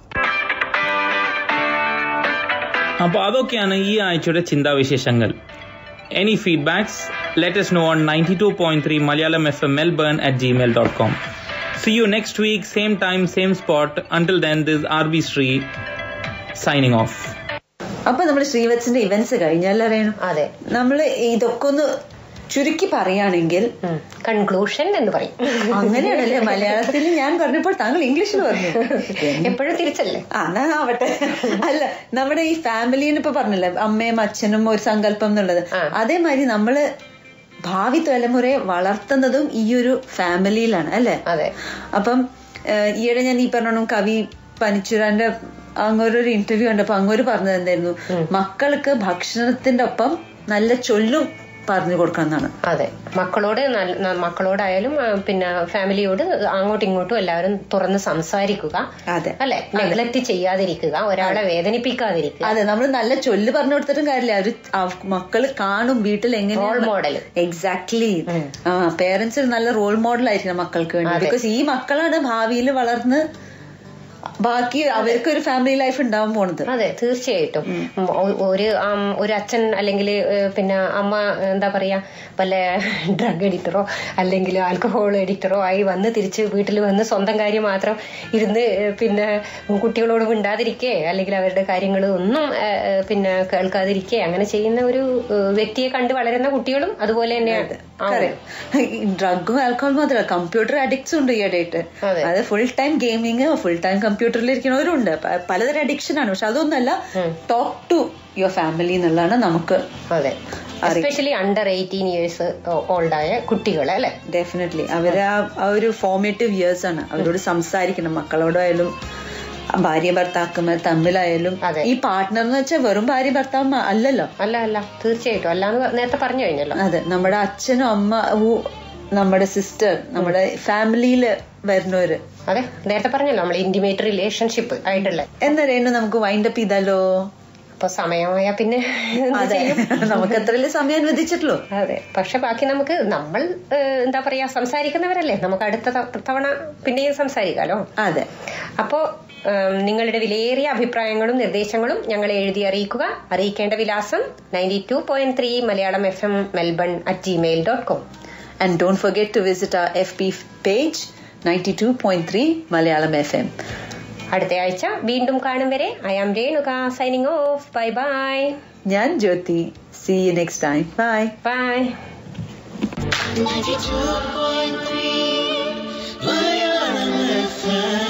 അപ്പൊ അതൊക്കെയാണ് ഈ ആഴ്ചയുടെ ചിന്താവിശേഷങ്ങൾ any feedbacks let's know on ninety two point three Malayalam F M Melbourne at Gmail dot com see you next week same time same spot until then this R B Shri signing off അപ്പൊ നമ്മൾ ശ്രീവത്സിന്റെ events കഴിഞ്ഞല്ല അറിയണം അതെ നമ്മൾ ഇതൊക്കെ ഒന്ന് ചുരുക്കി പറയുകയാണെങ്കിൽ conclusion എന്ന് പറയും അങ്ങനെയാണല്ലേ മലയാളത്തിൽ ഞാൻ പറഞ്ഞപ്പോൾ താങ്കൾ ഇംഗ്ലീഷിൽ പറഞ്ഞു എപ്പോഴും തിരിച്ചല്ലേ ആ എന്നാ ആവട്ടെ അല്ല നമ്മുടെ ഈ ഫാമിലിന്ന് ഇപ്പൊ പറഞ്ഞില്ലേ അമ്മയും അച്ഛനും ഒരു സങ്കല്പം എന്നുള്ളത് അതേമാതിരി നമ്മള് ഭാവി തലമുറയെ വളർത്തുന്നതും ഈ ഒരു ഫാമിലിയിലാണ് അല്ലെ അതെ അപ്പം ഏഹ്, ഈയിടെ ഞാൻ ഈ പറഞ്ഞോണം കവി പനിച്ചുരാന്റെ അങ്ങോരൊരു ഇന്റർവ്യൂ കണ്ടപ്പോ അങ്ങോര് പറഞ്ഞത് എന്തായിരുന്നു മക്കൾക്ക് ഭക്ഷണത്തിന്റെ ഒപ്പം നല്ല ചൊല്ലും പറഞ്ഞു കൊടുക്കണം എന്നാണ് അതെ മക്കളോട് നല്ല- ന- മക്കളോടായാലും ആ, പിന്നെ ഫാമിലിയോട് അങ്ങോട്ടും ഇങ്ങോട്ടും എല്ലാവരും തുറന്ന് സംസാരിക്കുക അതെ അല്ലെ നെഗ്ലക്ട് ചെയ്യാതിരിക്കുക ഒരാളെ വേദനിപ്പിക്കാതിരിക്കുക അതെ നമ്മൾ നല്ല ചൊല്ല് പറഞ്ഞു കൊടുത്തിട്ടും കാര്യമില്ല അവര് ആ- മക്കള് കാണും വീട്ടിൽ എങ്ങനെ റോൾ മോഡൽ എക്സാക്ട്ലി ആ പേരൻസ് നല്ല റോൾ മോഡൽ ആയിരിക്കണം മക്കൾക്ക് വേണ്ടി അതെ. ബിക്കോസ് ഈ മക്കളാണ് ഭാവിയിൽ വളർന്ന് ബാക്കി അവർക്ക് ഒരു ഫാമിലി ലൈഫ് ഉണ്ടാവാൻ പോണത് അതെ തീർച്ചയായിട്ടും ഉം, ഒ- ഒരു ആം, ഒരു അച്ഛൻ അല്ലെങ്കിൽ പിന്നെ അമ്മ എന്താ പറയാ വല്ല ഡ്രഗ് എഡിറ്ററോ അല്ലെങ്കിൽ ആൽക്കഹോൾ എഡിറ്ററോ ആയി വന്ന് തിരിച്ച് വീട്ടിൽ വന്ന് സ്വന്തം കാര്യം മാത്രം ഇരുന്ന് ഏഹ്, പിന്നെ കുട്ടികളോട് മിണ്ടാതിരിക്കേ അല്ലെങ്കിൽ അവരുടെ കാര്യങ്ങൾ ഒന്നും ഏഹ്, ഏഹ്, പിന്നെ കേൾക്കാതിരിക്കേ അങ്ങനെ ചെയ്യുന്ന ഒരു ഏഹ്, വ്യക്തിയെ കണ്ട് വളരുന്ന കുട്ടികളും അതുപോലെ തന്നെ ഡ്രഗും ആൽക്കഹോൾ മാത്രമല്ല കമ്പ്യൂട്ടർ അഡിക്ട്സ് ഉണ്ട് ഈയിടെയായിട്ട് അത് full time gaming full time കമ്പ്യൂട്ടറിൽ ഇരിക്കുന്നവരും ഉണ്ട് പ- പലതരം അഡിക്ഷൻ ആണ് പക്ഷെ അതൊന്നല്ല ടോക്ക് ടു യുവർ ഫാമിലി എന്നുള്ളതാണ് നമുക്ക് അതെ എസ്പെഷ്യലി അണ്ടർ എയ്റ്റീൻ ഇയേഴ്സ് ഓൾഡായ കുട്ടികളെ അല്ലെ ഡെഫിനറ്റ്ലി അവര് ആ ആ ഒരു ഫോർമേറ്റീവ് ഇയേഴ്സ് ആണ് അവരോട് സംസാരിക്കണം മക്കളോടായാലും ഭാര്യ ഭർത്താക്കന്മാർ തമ്മിലായാലും ഈ പാർട്ട്ണർ എന്ന് വെച്ചാൽ വെറും ഭാര്യ ഭർത്താവ് അല്ലല്ലോ അല്ല അല്ല തീർച്ചയായിട്ടും അല്ലാന്ന് നേരത്തെ പറഞ്ഞു കഴിഞ്ഞല്ലോ അതെ നമ്മുടെ അച്ഛനും അമ്മ ഊ- നമ്മുടെ സിസ്റ്റർ നമ്മുടെ ഫാമിലിയില് വരുന്നവര് അതെ നേരത്തെ പറഞ്ഞല്ലോ നമ്മൾ ഇന്റിമേറ്റ് റിലേഷൻഷിപ്പ് ആയിട്ടുള്ള എന്നറിയുന്നു നമുക്ക് വൈൻഡപ്പ് ചെയ്താലോ അപ്പൊ സമയമായ പിന്നെ എന്ത് അതെ ചെയ്യും? നമുക്ക് എത്രയല്ലേ സമയം അനുവദിച്ചിട്ടുള്ളൂ അതെ പക്ഷെ ബാക്കി നമുക്ക് നമ്മൾ ഏഹ്, എന്താ പറയാ സംസാരിക്കുന്നവരല്ലേ നമുക്ക് അടുത്ത ത- തവണ പിന്നെയും സംസാരിക്കാലോ അതെ അപ്പോ ഏം, നിങ്ങളുടെ വിലയേറിയ അഭിപ്രായങ്ങളും നിർദ്ദേശങ്ങളും ഞങ്ങളെ എഴുതി അറിയിക്കുക അറിയിക്കേണ്ട വിലാസം ninety two point three Malayalam F M Melbourne at Gmail dot com And don't forget to visit our FB page 92.3 Malayalam FM. അടുത്ത ആഴ്ച വീണ്ടും കാണും വരെ I am Renuka signing off bye bye ഞാൻ Jyoti See you next time. Bye. Bye. 92.3 Malayalam FM